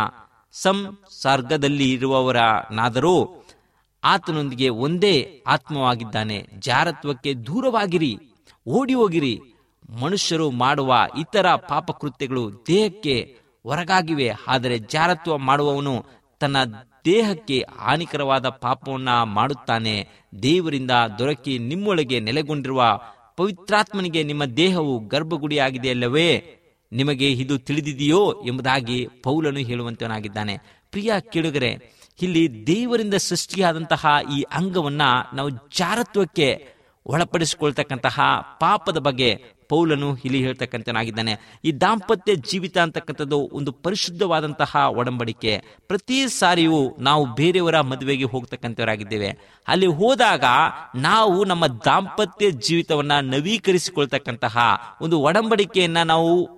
ಸಂಸರ್ಗದಲ್ಲಿ ಇರುವವರನಾದರೂ ಆತನೊಂದಿಗೆ ಒಂದೇ ಆತ್ಮವಾಗಿದ್ದಾನೆ ಜಾರತ್ವಕ್ಕೆ ದೂರವಾಗಿರಿ ಓಡಿ ಹೋಗಿರಿ ಮನುಷ್ಯರು ಮಾಡುವ ಇತರ ಪಾಪಕೃತ್ಯಗಳು ದೇಹಕ್ಕೆ ಹೊರಗಾಗಿವೆ ಆದರೆ ಜಾರತ್ವ ಮಾಡುವವನು ತನ್ನ ದೇಹಕ್ಕೆ ಹಾನಿಕರವಾದ ಪಾಪವನ್ನ ಮಾಡುತ್ತಾನೆ ದೇವರಿಂದ ದೊರಕಿ ನಿಮ್ಮೊಳಗೆ ನೆಲೆಗೊಂಡಿರುವ ಪವಿತ್ರಾತ್ಮನಿಗೆ ನಿಮ್ಮ ದೇಹವು ಗರ್ಭಗುಡಿಯಾಗಿದೆಯಲ್ಲವೇ ನಿಮಗೆ ಇದು ತಿಳಿದಿದೆಯೋ ಎಂಬುದಾಗಿ ಪೌಲನು ಹೇಳುವಂತವನಾಗಿದ್ದಾನೆ ಪ್ರಿಯ ಕೇಳುಗರೆ ಇಲ್ಲಿ ದೇವರಿಂದ ಸೃಷ್ಟಿಯಾದಂತಹ ಈ ಅಂಗವನ್ನ ನಾವು ಜಾರತ್ವಕ್ಕೆ ಒಳಪಡಿಸಿಕೊಳ್ತಕ್ಕಂತಹ ಪಾಪದ ಬಗ್ಗೆ ಪೌಲನು ಇಲ್ಲಿ ಹೇಳ್ತಕ್ಕಂಥನಾಗಿದ್ದಾನೆ ಈ ದಾಂಪತ್ಯ ಜೀವಿತ ಅಂತಕ್ಕಂಥದ್ದು ಒಂದು ಪರಿಶುದ್ಧವಾದಂತಹ ಒಡಂಬಡಿಕೆ ಪ್ರತಿ ಸಾರಿಯೂ ನಾವು ಬೇರೆಯವರ ಮದುವೆಗೆ ಹೋಗ್ತಕ್ಕಂಥವರಾಗಿದ್ದೇವೆ ಅಲ್ಲಿ ಹೋದಾಗ ನಾವು ನಮ್ಮ ದಾಂಪತ್ಯ ಜೀವಿತವನ್ನ ನವೀಕರಿಸಿಕೊಳ್ತಕ್ಕಂತಹ ಒಂದು ಒಡಂಬಡಿಕೆಯನ್ನ ನಾವು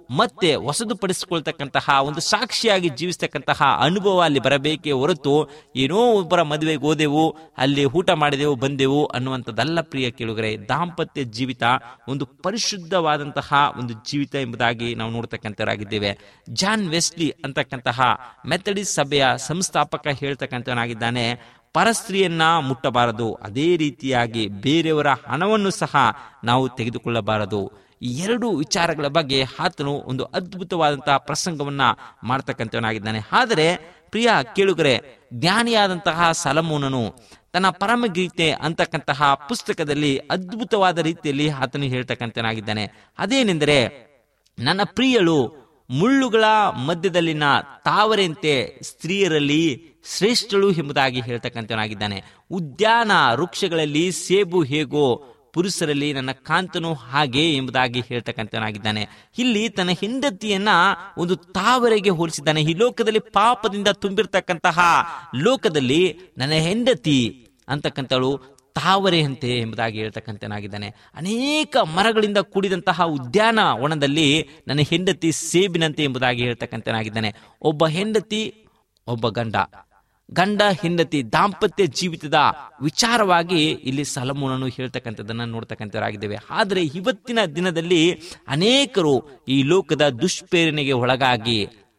ಮತ್ತೆ ಹೊಸದುಪಡಿಸಿಕೊಳ್ತಕ್ಕಂತಹ ಒಂದು ಸಾಕ್ಷಿಯಾಗಿ ಜೀವಿಸ್ತಕ್ಕಂತಹ ಅನುಭವ ಅಲ್ಲಿ ಬರಬೇಕೇ ಹೊರತು ಏನೋ ಒಬ್ಬರ ಮದುವೆಗೆ ಹೋದೆವು ಅಲ್ಲಿ ಊಟ ಮಾಡಿದೆವು ಬಂದೆವು ಅನ್ನುವಂಥದ್ದಲ್ಲ ಪ್ರಿಯ ಕೇಳುಗರೆ ದಾಂಪತ್ಯ ಜೀವಿತ ಒಂದು ಪರಿಶುದ್ಧವಾದಂತಹ ಒಂದು ಜೀವಿತ ಎಂಬುದಾಗಿ ನಾವು ನೋಡ್ತಕ್ಕಂಥವರಾಗಿದ್ದೇವೆ ಜಾನ್ ವೆಸ್ಲಿ ಅಂತಕ್ಕಂತಹ ಮೆಥಡಿಸ್ ಸಭೆಯ ಸಂಸ್ಥಾಪಕ ಹೇಳ್ತಕ್ಕಂಥವನಾಗಿದ್ದಾನೆ ಪರಸ್ತ್ರೀಯನ್ನ ಮುಟ್ಟಬಾರದು ಅದೇ ರೀತಿಯಾಗಿ ಬೇರೆಯವರ ಹಣವನ್ನು ಸಹ ನಾವು ತೆಗೆದುಕೊಳ್ಳಬಾರದು ಈ ಎರಡು ವಿಚಾರಗಳ ಬಗ್ಗೆ ಆತನು ಒಂದು ಅದ್ಭುತವಾದಂತಹ ಪ್ರಸಂಗವನ್ನ ಮಾಡ್ತಕ್ಕಂಥವನಾಗಿದ್ದಾನೆ ಆದರೆ ಪ್ರಿಯ ಕೇಳುಗರೆ ಜ್ಞಾನಿಯಾದಂತಹ ಸಲಮೋನನು ತನ್ನ ಪರಮಗೀತೆ ಅಂತಕ್ಕಂತಹ ಪುಸ್ತಕದಲ್ಲಿ ಅದ್ಭುತವಾದ ರೀತಿಯಲ್ಲಿ ಆತನು ಹೇಳ್ತಕ್ಕಂಥನಾಗಿದ್ದಾನೆ ಅದೇನೆಂದರೆ ನನ್ನ ಪ್ರಿಯಳು ಮುಳ್ಳುಗಳ ಮಧ್ಯದಲ್ಲಿನ ತಾವರೆಂತೆ ಸ್ತ್ರೀಯರಲ್ಲಿ ಶ್ರೇಷ್ಠಳು ಎಂಬುದಾಗಿ ಹೇಳ್ತಕ್ಕಂಥವನಾಗಿದ್ದಾನೆ ಉದ್ಯಾನ ವೃಕ್ಷಗಳಲ್ಲಿ ಸೇಬು ಹೇಗೋ ಪುರುಷರಲ್ಲಿ ನನ್ನ ಕಾಂತನು ಹಾಗೆ ಎಂಬುದಾಗಿ ಹೇಳ್ತಕ್ಕಂಥವನಾಗಿದ್ದಾನೆ ಇಲ್ಲಿ ತನ್ನ ಹೆಂಡತಿಯನ್ನ ಒಂದು ತಾವರೆಗೆ ಹೋಲಿಸಿದ್ದಾನೆ ಈ ಲೋಕದಲ್ಲಿ ಪಾಪದಿಂದ ತುಂಬಿರ್ತಕ್ಕಂತಹ ಲೋಕದಲ್ಲಿ ನನ್ನ ಹೆಂಡತಿ ಅಂತಕ್ಕಂಥವಳು ತಾವರೆಯಂತೆ ಎಂಬುದಾಗಿ ಹೇಳ್ತಕ್ಕಂಥನಾಗಿದ್ದಾನೆ ಅನೇಕ ಮರಗಳಿಂದ ಕೂಡಿದಂತಹ ಉದ್ಯಾನವನದಲ್ಲಿ ನನ್ನ ಹೆಂಡತಿ ಸೇಬಿನಂತೆ ಎಂಬುದಾಗಿ ಹೇಳ್ತಕ್ಕಂಥನಾಗಿದ್ದಾನೆ ಒಬ್ಬ ಹೆಂಡತಿ ಒಬ್ಬ ಗಂಡ ಗಂಡ ಹೆಂಡತಿ ದಾಂಪತ್ಯ ಜೀವಿತದ ವಿಚಾರವಾಗಿ ಇಲ್ಲಿ ಸಲಮೋನನು ಹೇಳ್ತಕ್ಕಂಥದ್ದನ್ನ ನೋಡ್ತಕ್ಕಂಥವರಾಗಿದ್ದೇವೆ ಆದರೆ ಇವತ್ತಿನ ದಿನದಲ್ಲಿ ಅನೇಕರು ಈ ಲೋಕದ ದುಷ್ಪ್ರೇರಣೆಗೆ ಒಳಗಾಗಿ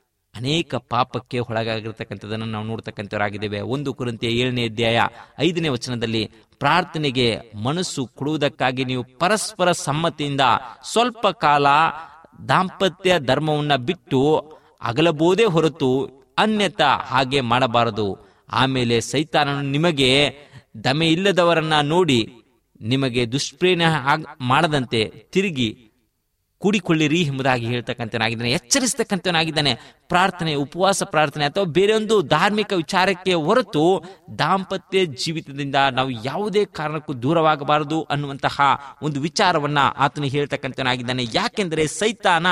ಅನೇಕ ಪಾಪಕ್ಕೆ ಒಳಗಾಗಿರ್ತಕ್ಕಂಥದ್ದನ್ನು ನಾವು ನೋಡ್ತಕ್ಕಂಥವರಾಗಿದ್ದೇವೆ ಒಂದು ಕುರಿತಿಯ ಏಳನೇ ಅಧ್ಯಾಯ ಐದನೇ ವಚನದಲ್ಲಿ ಪ್ರಾರ್ಥನೆಗೆ ಮನಸ್ಸು ಕೊಡುವುದಕ್ಕಾಗಿ ನೀವು ಪರಸ್ಪರ ಸಮ್ಮತಿಯಿಂದ ಸ್ವಲ್ಪ ಕಾಲ ದಾಂಪತ್ಯ ಧರ್ಮವನ್ನ ಬಿಟ್ಟು ಅಗಲಬಹುದೇ ಹೊರತು ಅನ್ಯತಾ ಹಾಗೆ ಮಾಡಬಾರದು ಆಮೇಲೆ ಸೈತಾನನು ನಿಮಗೆ ದಮೆ ಇಲ್ಲದವರನ್ನ ನೋಡಿ ನಿಮಗೆ ದುಷ್ಪ್ರೇರಣೆ ಆಗ್- ಮಾಡದಂತೆ ತಿರುಗಿ ಕೂಡಿಕೊಳ್ಳಿರಿ ಎಂಬುದಾಗಿ ಹೇಳ್ತಕ್ಕಂಥನಾಗಿದ್ದಾನೆ ಎಚ್ಚರಿಸ್ತಕ್ಕಂಥವನಾಗಿದ್ದಾನೆ ಪ್ರಾರ್ಥನೆ ಉಪವಾಸ ಪ್ರಾರ್ಥನೆ ಅಥವಾ ಬೇರೆ ಒಂದು ಧಾರ್ಮಿಕ ವಿಚಾರಕ್ಕೆ ಹೊರತು ದಾಂಪತ್ಯ ಜೀವಿತದಿಂದ ನಾವು ಯಾವುದೇ ಕಾರಣಕ್ಕೂ ದೂರವಾಗಬಾರದು ಅನ್ನುವಂತಹ ಒಂದು ವಿಚಾರವನ್ನ ಆತನು ಹೇಳ್ತಕ್ಕಂಥವನಾಗಿದ್ದಾನೆ ಯಾಕೆಂದರೆ ಸೈತಾನ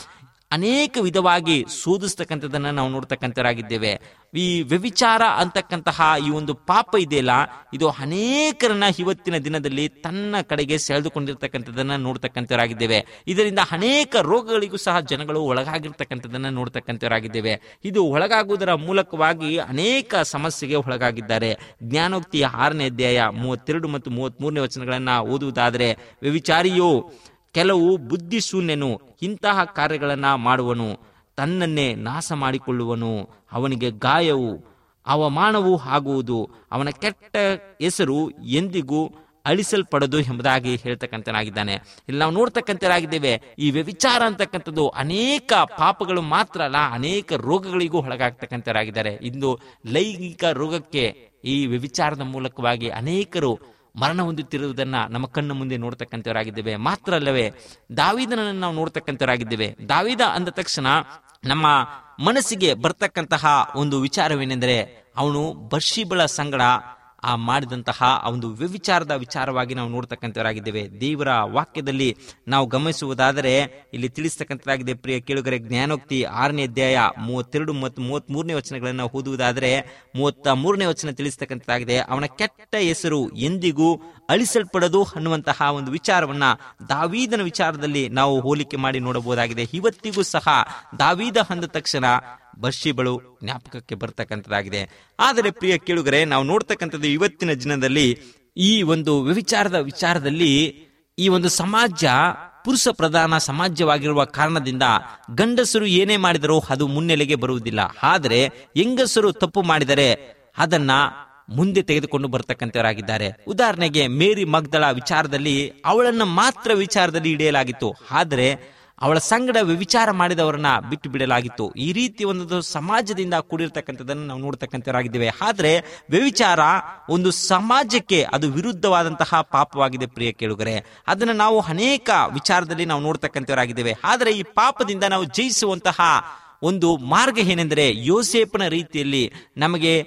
ಅನೇಕ ವಿಧವಾಗಿ ಶೋಧಿಸ್ತಕ್ಕಂಥದ್ದನ್ನ ನಾವು ನೋಡ್ತಕ್ಕಂಥವರಾಗಿದ್ದೇವೆ ಈ ವ್ಯವಿಚಾರ ಅಂತಕ್ಕಂತಹ ಈ ಒಂದು ಪಾಪ ಇದೆಯಲ್ಲ ಇದು ಅನೇಕರನ್ನ ಇವತ್ತಿನ ದಿನದಲ್ಲಿ ತನ್ನ ಕಡೆಗೆ ಸೆಳೆದುಕೊಂಡಿರ್ತಕ್ಕಂಥದ್ದನ್ನ ನೋಡ್ತಕ್ಕಂಥವರಾಗಿದ್ದೇವೆ ಇದರಿಂದ ಅನೇಕ ರೋಗಗಳಿಗೂ ಸಹ ಜನಗಳು ಒಳಗಾಗಿರ್ತಕ್ಕಂಥದ್ದನ್ನ ನೋಡ್ತಕ್ಕಂಥವರಾಗಿದ್ದೇವೆ ಇದು ಒಳಗಾಗುವುದರ ಮೂಲಕವಾಗಿ ಅನೇಕ ಸಮಸ್ಯೆಗೆ ಒಳಗಾಗಿದ್ದಾರೆ ಜ್ಞಾನೋಕ್ತಿ ಆರನೇ ಅಧ್ಯಾಯ ಮೂವತ್ತೆರಡು ಮತ್ತು ಮೂವತ್ತ್ ಮೂರನೇ ವಚನಗಳನ್ನ ಓದುವುದಾದರೆ ವ್ಯವಿಚಾರಿಯು ಕೆಲವು ಬುದ್ಧಿಶೂನ್ಯನು ಇಂತಹ ಕಾರ್ಯಗಳನ್ನ ಮಾಡುವನು ತನ್ನನ್ನೇ ನಾಶ ಮಾಡಿಕೊಳ್ಳುವನು ಅವನಿಗೆ ಗಾಯವು ಅವಮಾನವೂ ಆಗುವುದು ಅವನ ಕೆಟ್ಟ ಹೆಸರು ಎಂದಿಗೂ ಅಳಿಸಲ್ಪಡದು ಎಂಬುದಾಗಿ ಹೇಳ್ತಕ್ಕಂಥನಾಗಿದ್ದಾನೆ ಇಲ್ಲಿ ನಾವು ನೋಡ್ತಕ್ಕಂಥರಾಗಿದ್ದೇವೆ ಈ ವ್ಯವಿಚಾರ ಅಂತಕ್ಕಂಥದ್ದು ಅನೇಕ ಪಾಪಗಳು ಮಾತ್ರ ಅಲ್ಲ ಅನೇಕ ರೋಗಗಳಿಗೂ ಒಳಗಾಗ್ತಕ್ಕಂಥರಾಗಿದ್ದಾರೆ ಇಂದು ಲೈಂಗಿಕ ರೋಗಕ್ಕೆ ಈ ವ್ಯವಿಚಾರದ ಮೂಲಕವಾಗಿ ಅನೇಕರು ಮರಣ ಹೊಂದುತ್ತಿರುವುದನ್ನ ನಮ್ಮ ಕಣ್ಣ ಮುಂದೆ ನೋಡ್ತಕ್ಕಂಥವರಾಗಿದ್ದೇವೆ ಮಾತ್ರ ಅಲ್ಲವೇ ದಾವಿದನನ್ನು ನಾವು ನೋಡ್ತಕ್ಕಂಥವರಾಗಿದ್ದೇವೆ ದಾವಿದ ಅಂದ ತಕ್ಷಣ ನಮ್ಮ ಮನಸ್ಸಿಗೆ ಬರ್ತಕ್ಕಂತಹ ಒಂದು ವಿಚಾರವೇನೆಂದರೆ ಅವನು ಬರ್ಷಿಬಳ ಸಂಗಡ ಆ ಮಾಡಿದಂತಹ ಆ ಒಂದು ವ್ಯವಿಚಾರದ ವಿಚಾರವಾಗಿ ನಾವು ನೋಡ್ತಕ್ಕಂಥವರಾಗಿದ್ದೇವೆ ದೇವರ ವಾಕ್ಯದಲ್ಲಿ ನಾವು ಗಮನಿಸುವುದಾದರೆ ಇಲ್ಲಿ ತಿಳಿಸ್ತಕ್ಕಂಥದ್ದಾಗಿದೆ ಪ್ರಿಯ ಕೇಳುಗರೆ ಜ್ಞಾನೋಕ್ತಿ ಆರನೇ ಅಧ್ಯಾಯ ಮೂವತ್ತೆರಡು ಮತ್ತು ಮೂವತ್ತ್ ಮೂರನೇ ವಚನಗಳನ್ನು ಓದುವುದಾದರೆ ಮೂವತ್ತ ಮೂರನೇ ವಚನ ತಿಳಿಸ್ತಕ್ಕಂಥದ್ದಾಗಿದೆ ಅವನ ಕೆಟ್ಟ ಹೆಸರು ಎಂದಿಗೂ ಅಳಿಸಲ್ಪಡದು ಅನ್ನುವಂತಹ ಒಂದು ವಿಚಾರವನ್ನ ದಾವೀದನ ವಿಚಾರದಲ್ಲಿ ನಾವು ಹೋಲಿಕೆ ಮಾಡಿ ನೋಡಬಹುದಾಗಿದೆ ಇವತ್ತಿಗೂ ಸಹ ದಾವೀದ ಅಂದ ತಕ್ಷಣ ಬರ್ಷಿಬಳು ಜ್ಞಾಪಕಕ್ಕೆ ಬರ್ತಕ್ಕಂಥದ್ದಾಗಿದೆ ಆದರೆ ಪ್ರಿಯ ಕೇಳುಗರೆ ನಾವು ನೋಡ್ತಕ್ಕಂಥದ್ದು ಇವತ್ತಿನ ದಿನದಲ್ಲಿ ಈ ಒಂದು ವ್ಯವಿಚಾರದ ವಿಚಾರದಲ್ಲಿ ಈ ಒಂದು ಸಮಾಜ ಪುರುಷ ಪ್ರಧಾನ ಸಮಾಜವಾಗಿರುವ ಕಾರಣದಿಂದ ಗಂಡಸರು ಏನೇ ಮಾಡಿದರೂ ಅದು ಮುನ್ನೆಲೆಗೆ ಬರುವುದಿಲ್ಲ ಆದರೆ ಹೆಂಗಸರು ತಪ್ಪು ಮಾಡಿದರೆ ಅದನ್ನ ಮುಂದೆ ತೆಗೆದುಕೊಂಡು ಬರ್ತಕ್ಕಂಥವರಾಗಿದ್ದಾರೆ ಉದಾಹರಣೆಗೆ ಮೇರಿ ಮಗ್ದಳ ವಿಚಾರದಲ್ಲಿ ಅವಳನ್ನ ಮಾತ್ರ ವಿಚಾರದಲ್ಲಿ ಹಿಡಿಯಲಾಗಿತ್ತು ಆದರೆ ಅವಳ ಸಂಗಡ ವ್ಯವಿಚಾರ ಮಾಡಿದವರನ್ನ ಬಿಟ್ಟು ಬಿಡಲಾಗಿತ್ತು ಈ ರೀತಿ ಒಂದು ಸಮಾಜದಿಂದ ಕೂಡಿರ್ತಕ್ಕಂಥದ್ದನ್ನು ನಾವು ನೋಡ್ತಕ್ಕಂಥವರಾಗಿದ್ದೇವೆ ಆದರೆ ವ್ಯವಿಚಾರ ಒಂದು ಸಮಾಜಕ್ಕೆ ಅದು ವಿರುದ್ಧವಾದಂತಹ ಪಾಪವಾಗಿದೆ ಪ್ರಿಯ ಕೇಳುಗರೆ ಅದನ್ನು ನಾವು ಅನೇಕ ವಿಚಾರದಲ್ಲಿ ನಾವು ನೋಡ್ತಕ್ಕಂಥವರಾಗಿದ್ದೇವೆ ಆದರೆ ಈ ಪಾಪದಿಂದ ನಾವು ಜಯಿಸುವಂತಹ ಒಂದು ಮಾರ್ಗ ಏನೆಂದರೆ ಯೋಸೇಪನ ರೀತಿಯಲ್ಲಿ ನಮಗೆ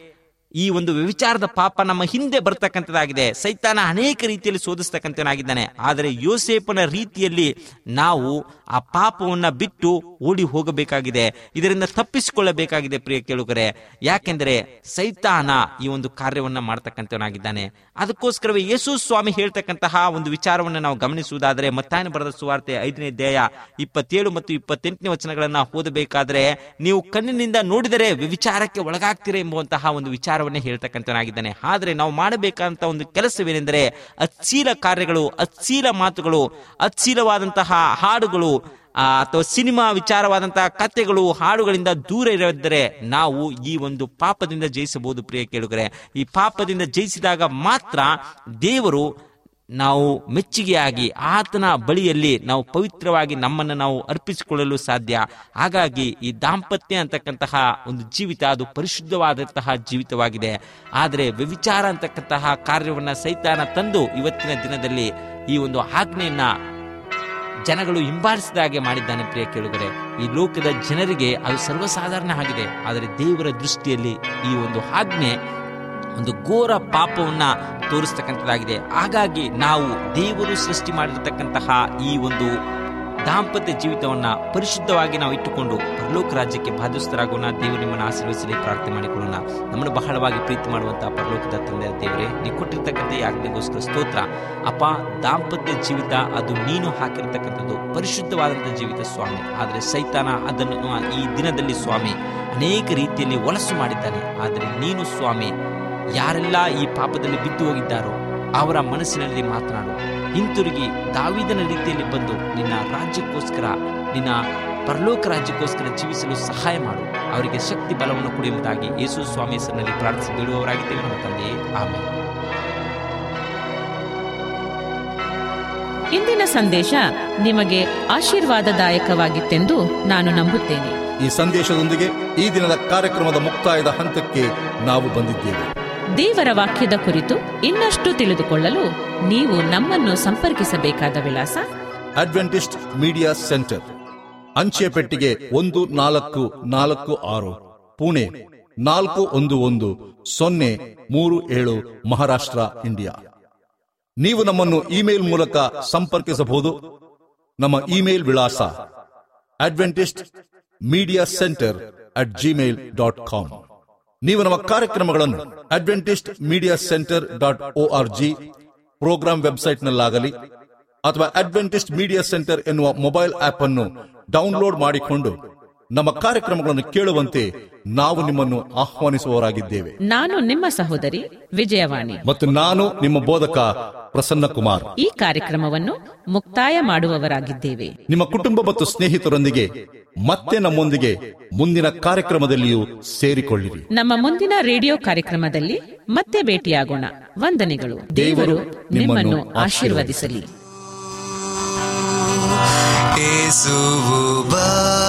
ಈ ಒಂದು ವ್ಯವಿಚಾರದ ಪಾಪ ನಮ್ಮ ಹಿಂದೆ ಬರ್ತಕ್ಕಂಥದ್ದಾಗಿದೆ ಸೈತಾನ ಅನೇಕ ರೀತಿಯಲ್ಲಿ ಶೋಧಿಸ್ತಕ್ಕಂಥನಾಗಿದ್ದಾನೆ ಆದರೆ ಯೋಸೇಪನ ರೀತಿಯಲ್ಲಿ ನಾವು ಆ ಪಾಪವನ್ನ ಬಿಟ್ಟು ಓಡಿ ಹೋಗಬೇಕಾಗಿದೆ ಇದರಿಂದ ತಪ್ಪಿಸಿಕೊಳ್ಳಬೇಕಾಗಿದೆ ಪ್ರಿಯ ಕೇಳುಗರೆ ಯಾಕೆಂದರೆ ಸೈತಾನ ಈ ಒಂದು ಕಾರ್ಯವನ್ನ ಮಾಡ್ತಕ್ಕಂಥವನಾಗಿದ್ದಾನೆ ಅದಕ್ಕೋಸ್ಕರವೇ ಯೇಸು ಸ್ವಾಮಿ ಹೇಳ್ತಕ್ಕಂತಹ ಒಂದು ವಿಚಾರವನ್ನು ನಾವು ಗಮನಿಸುವುದಾದರೆ ಮತ್ತಾಯನ ಬರೆದ ಸುವಾರ್ತೆ ಐದನೇ ಅಧ್ಯಾಯ ಇಪ್ಪತ್ತೇಳು ಮತ್ತು ಇಪ್ಪತ್ತೆಂಟನೇ ವಚನಗಳನ್ನ ಓದಬೇಕಾದ್ರೆ ನೀವು ಕಣ್ಣಿನಿಂದ ನೋಡಿದರೆ ವ್ಯವಿಚಾರಕ್ಕೆ ಒಳಗಾಗ್ತೀರಾ ಎಂಬುವಂತಹ ಒಂದು ವಿಚಾರವನ್ನೇ ಹೇಳ್ತಕ್ಕಂಥವನಾಗಿದ್ದಾನೆ ಆದರೆ ನಾವು ಮಾಡಬೇಕಾದಂತ ಒಂದು ಕೆಲಸವೇನೆಂದರೆ ಅಚ್ಚೀಲ ಕಾರ್ಯಗಳು ಅಚ್ಚೀಲ ಮಾತುಗಳು ಅಚ್ಚೀಲವಾದಂತಹ ಹಾಡುಗಳು ಆ, ಅಥವಾ ಸಿನಿಮಾ ವಿಚಾರವಾದಂತಹ ಕಥೆಗಳು ಹಾಡುಗಳಿಂದ ದೂರ ಇರದಿದ್ದರೆ ನಾವು ಈ ಒಂದು ಪಾಪದಿಂದ ಜಯಿಸಬಹುದು ಪ್ರಿಯ ಕೇಳುಗರೆ ಈ ಪಾಪದಿಂದ ಜಯಿಸಿದಾಗ ಮಾತ್ರ ದೇವರು ನಾವು ಮೆಚ್ಚುಗೆಯಾಗಿ ಆತನ ಬಳಿಯಲ್ಲಿ ನಾವು ಪವಿತ್ರವಾಗಿ ನಮ್ಮನ್ನು ನಾವು ಅರ್ಪಿಸಿಕೊಳ್ಳಲು ಸಾಧ್ಯ ಹಾಗಾಗಿ ಈ ದಾಂಪತ್ಯ ಅಂತಕ್ಕಂತಹ ಒಂದು ಜೀವಿತ ಅದು ಪರಿಶುದ್ಧವಾದಂತಹ ಜೀವಿತವಾಗಿದೆ ಆದರೆ ವ್ಯವಿಚಾರ ಅಂತಕ್ಕಂತಹ ಕಾರ್ಯವನ್ನ ಸೈತಾನ ತಂದು ಇವತ್ತಿನ ದಿನದಲ್ಲಿ ಈ ಒಂದು ಆಜ್ಞೆಯನ್ನ ಜನಗಳು ಹಿಂಬಾಲಿಸಿದ ಹಾಗೆ ಮಾಡಿದ್ದಾನೆ ಪ್ರಿಯ ಕೇಳುಗರೆ ಈ ಲೋಕದ ಜನರಿಗೆ ಅದು ಸರ್ವಸಾಧಾರಣ ಆಗಿದೆ ಆದರೆ ದೇವರ ದೃಷ್ಟಿಯಲ್ಲಿ ಈ ಒಂದು ಆಜ್ಞೆ ಒಂದು ಘೋರ ಪಾಪವನ್ನ ತೋರಿಸ್ತಕ್ಕಂಥದ್ದಾಗಿದೆ ಹಾಗಾಗಿ ನಾವು ದೇವರು ಸೃಷ್ಟಿ ಮಾಡಿರತಕ್ಕಂತಹ ಈ ಒಂದು ದಾಂಪತ್ಯ ಜೀವಿತವನ್ನ ಪರಿಶುದ್ಧವಾಗಿ ನಾವು ಇಟ್ಟುಕೊಂಡು ಪರಲೋಕ ರಾಜ್ಯಕ್ಕೆ ಬಾಧ್ಯಸ್ಥರಾಗೋಣ ದೇವರು ನಿಮ್ಮನ್ನು ಆಶೀರ್ವದಿಸಲಿ ಪ್ರಾರ್ಥನೆ ಮಾಡಿಕೊಳ್ಳೋಣ ನಮ್ಮನ್ನು ಬಹಳವಾಗಿ ಪ್ರೀತಿ ಮಾಡುವಂತಹ ಪರಲೋಕದ ತಂದೆ ದೇವರೇ ನೀವು ಕೊಟ್ಟಿರ್ತಕ್ಕಂಥ ಈ ಆಜ್ಞೆಗೋಸ್ಕರ ಸ್ತೋತ್ರ ಅಪ್ಪ ದಾಂಪತ್ಯ ಜೀವಿತ ಅದು ನೀನು ಹಾಕಿರ್ತಕ್ಕಂಥದ್ದು ಪರಿಶುದ್ಧವಾದಂಥ ಜೀವಿತ ಸ್ವಾಮಿ ಆದರೆ ಸೈತಾನ ಅದನ್ನು ಈ ದಿನದಲ್ಲಿ ಸ್ವಾಮಿ ಅನೇಕ ರೀತಿಯಲ್ಲಿ ಒಲಸು ಮಾಡಿದ್ದಾನೆ ಆದರೆ ನೀನು ಸ್ವಾಮಿ ಯಾರೆಲ್ಲ ಈ ಪಾಪದಲ್ಲಿ ಬಿದ್ದು ಹೋಗಿದ್ದಾರೋ ಅವರ ಮನಸ್ಸಿನಲ್ಲಿ ಮಾತನಾಡು ಹಿಂತಿರುಗಿ ದಾವಿದನ ರೀತಿಯಲ್ಲಿ ಬಂದು ನಿನ್ನ ರಾಜ್ಯಕ್ಕೋಸ್ಕರ ನಿನ್ನ ಪರಲೋಕ ರಾಜ್ಯಕ್ಕೋಸ್ಕರ ಜೀವಿಸಲು ಸಹಾಯ ಮಾಡು ಅವರಿಗೆ ಶಕ್ತಿ ಬಲವನ್ನು ಕೊಡು ಎಂಬುದಾಗಿ ಯೇಸು ಸ್ವಾಮಿ ಹೆಸರಿನಲ್ಲಿ ಪ್ರಾರ್ಥಿಸಿ ಬಿಡುವವರಾಗಿದ್ದೇವೆ ನಮ್ಮ ತಂದೆಯೇ ಆಮೇಲೆ ಇಂದಿನ ಸಂದೇಶ ನಿಮಗೆ ಆಶೀರ್ವಾದದಾಯಕವಾಗಿತ್ತೆಂದು ನಾನು ನಂಬುತ್ತೇನೆ ಈ ಸಂದೇಶದೊಂದಿಗೆ ಈ ದಿನದ ಕಾರ್ಯಕ್ರಮದ ಮುಕ್ತಾಯದ ಹಂತಕ್ಕೆ ನಾವು ಬಂದಿದ್ದೇವೆ ದೇವರ ವಾಕ್ಯದ ಕುರಿತು ಇನ್ನಷ್ಟು ತಿಳಿದುಕೊಳ್ಳಲು ನೀವು ನಮ್ಮನ್ನು ಸಂಪರ್ಕಿಸಬೇಕಾದ ವಿಳಾಸ ಅಡ್ವೆಂಟಿಸ್ಟ್ ಮೀಡಿಯಾ ಸೆಂಟರ್ ಅಂಚೆ ಪೆಟ್ಟಿಗೆ ಒಂದು ನಾಲ್ಕು ನಾಲ್ಕು ಆರು ಪುಣೆ ನಾಲ್ಕು ಒಂದು ಒಂದು ಸೊನ್ನೆ ಮೂರು ಏಳು ಮಹಾರಾಷ್ಟ್ರ ಇಂಡಿಯಾ ನೀವು ನಮ್ಮನ್ನು ಇಮೇಲ್ ಮೂಲಕ ಸಂಪರ್ಕಿಸಬಹುದು ನಮ್ಮ ಇಮೇಲ್ ವಿಳಾಸ Adventist media centre at Gmail dot com ನೀವು ನಮ್ಮ ಕಾರ್ಯಕ್ರಮಗಳನ್ನು Adventist media centre dot O R G programme ವೆಬ್ಸೈಟ್ನಲ್ಲಾಗಲಿ ಅಥವಾ ಅಡ್ವೆಂಟಿಸ್ಟ್ ಮೀಡಿಯಾ ಸೆಂಟರ್ ಎನ್ನುವ ಮೊಬೈಲ್ ಆಪ್ ಅನ್ನು ಡೌನ್ಲೋಡ್ ಮಾಡಿಕೊಂಡು ನಮ್ಮ ಕಾರ್ಯಕ್ರಮಗಳನ್ನು ಕೇಳುವಂತೆ ನಾವು ನಿಮ್ಮನ್ನು ಆಹ್ವಾನಿಸುವವರಾಗಿದ್ದೇವೆ ನಾನು ನಿಮ್ಮ ಸಹೋದರಿ ವಿಜಯವಾಣಿ ಮತ್ತು ನಾನು ನಿಮ್ಮ ಬೋಧಕ ಪ್ರಸನ್ನ ಕುಮಾರ್ ಈ ಕಾರ್ಯಕ್ರಮವನ್ನು ಮುಕ್ತಾಯ ಮಾಡುವವರಾಗಿದ್ದೇವೆ ನಿಮ್ಮ ಕುಟುಂಬ ಮತ್ತು ಸ್ನೇಹಿತರೊಂದಿಗೆ ಮತ್ತೆ ನಮ್ಮೊಂದಿಗೆ ಮುಂದಿನ ಕಾರ್ಯಕ್ರಮದಲ್ಲಿಯೂ ಸೇರಿಕೊಳ್ಳಿರಿ ನಮ್ಮ ಮುಂದಿನ ರೇಡಿಯೋ ಕಾರ್ಯಕ್ರಮದಲ್ಲಿ ಮತ್ತೆ ಭೇಟಿಯಾಗೋಣ ವಂದನೆಗಳು ದೇವರು ನಿಮ್ಮನ್ನು ಆಶೀರ್ವದಿಸಲಿ ಯೇಸುವು ಬಾ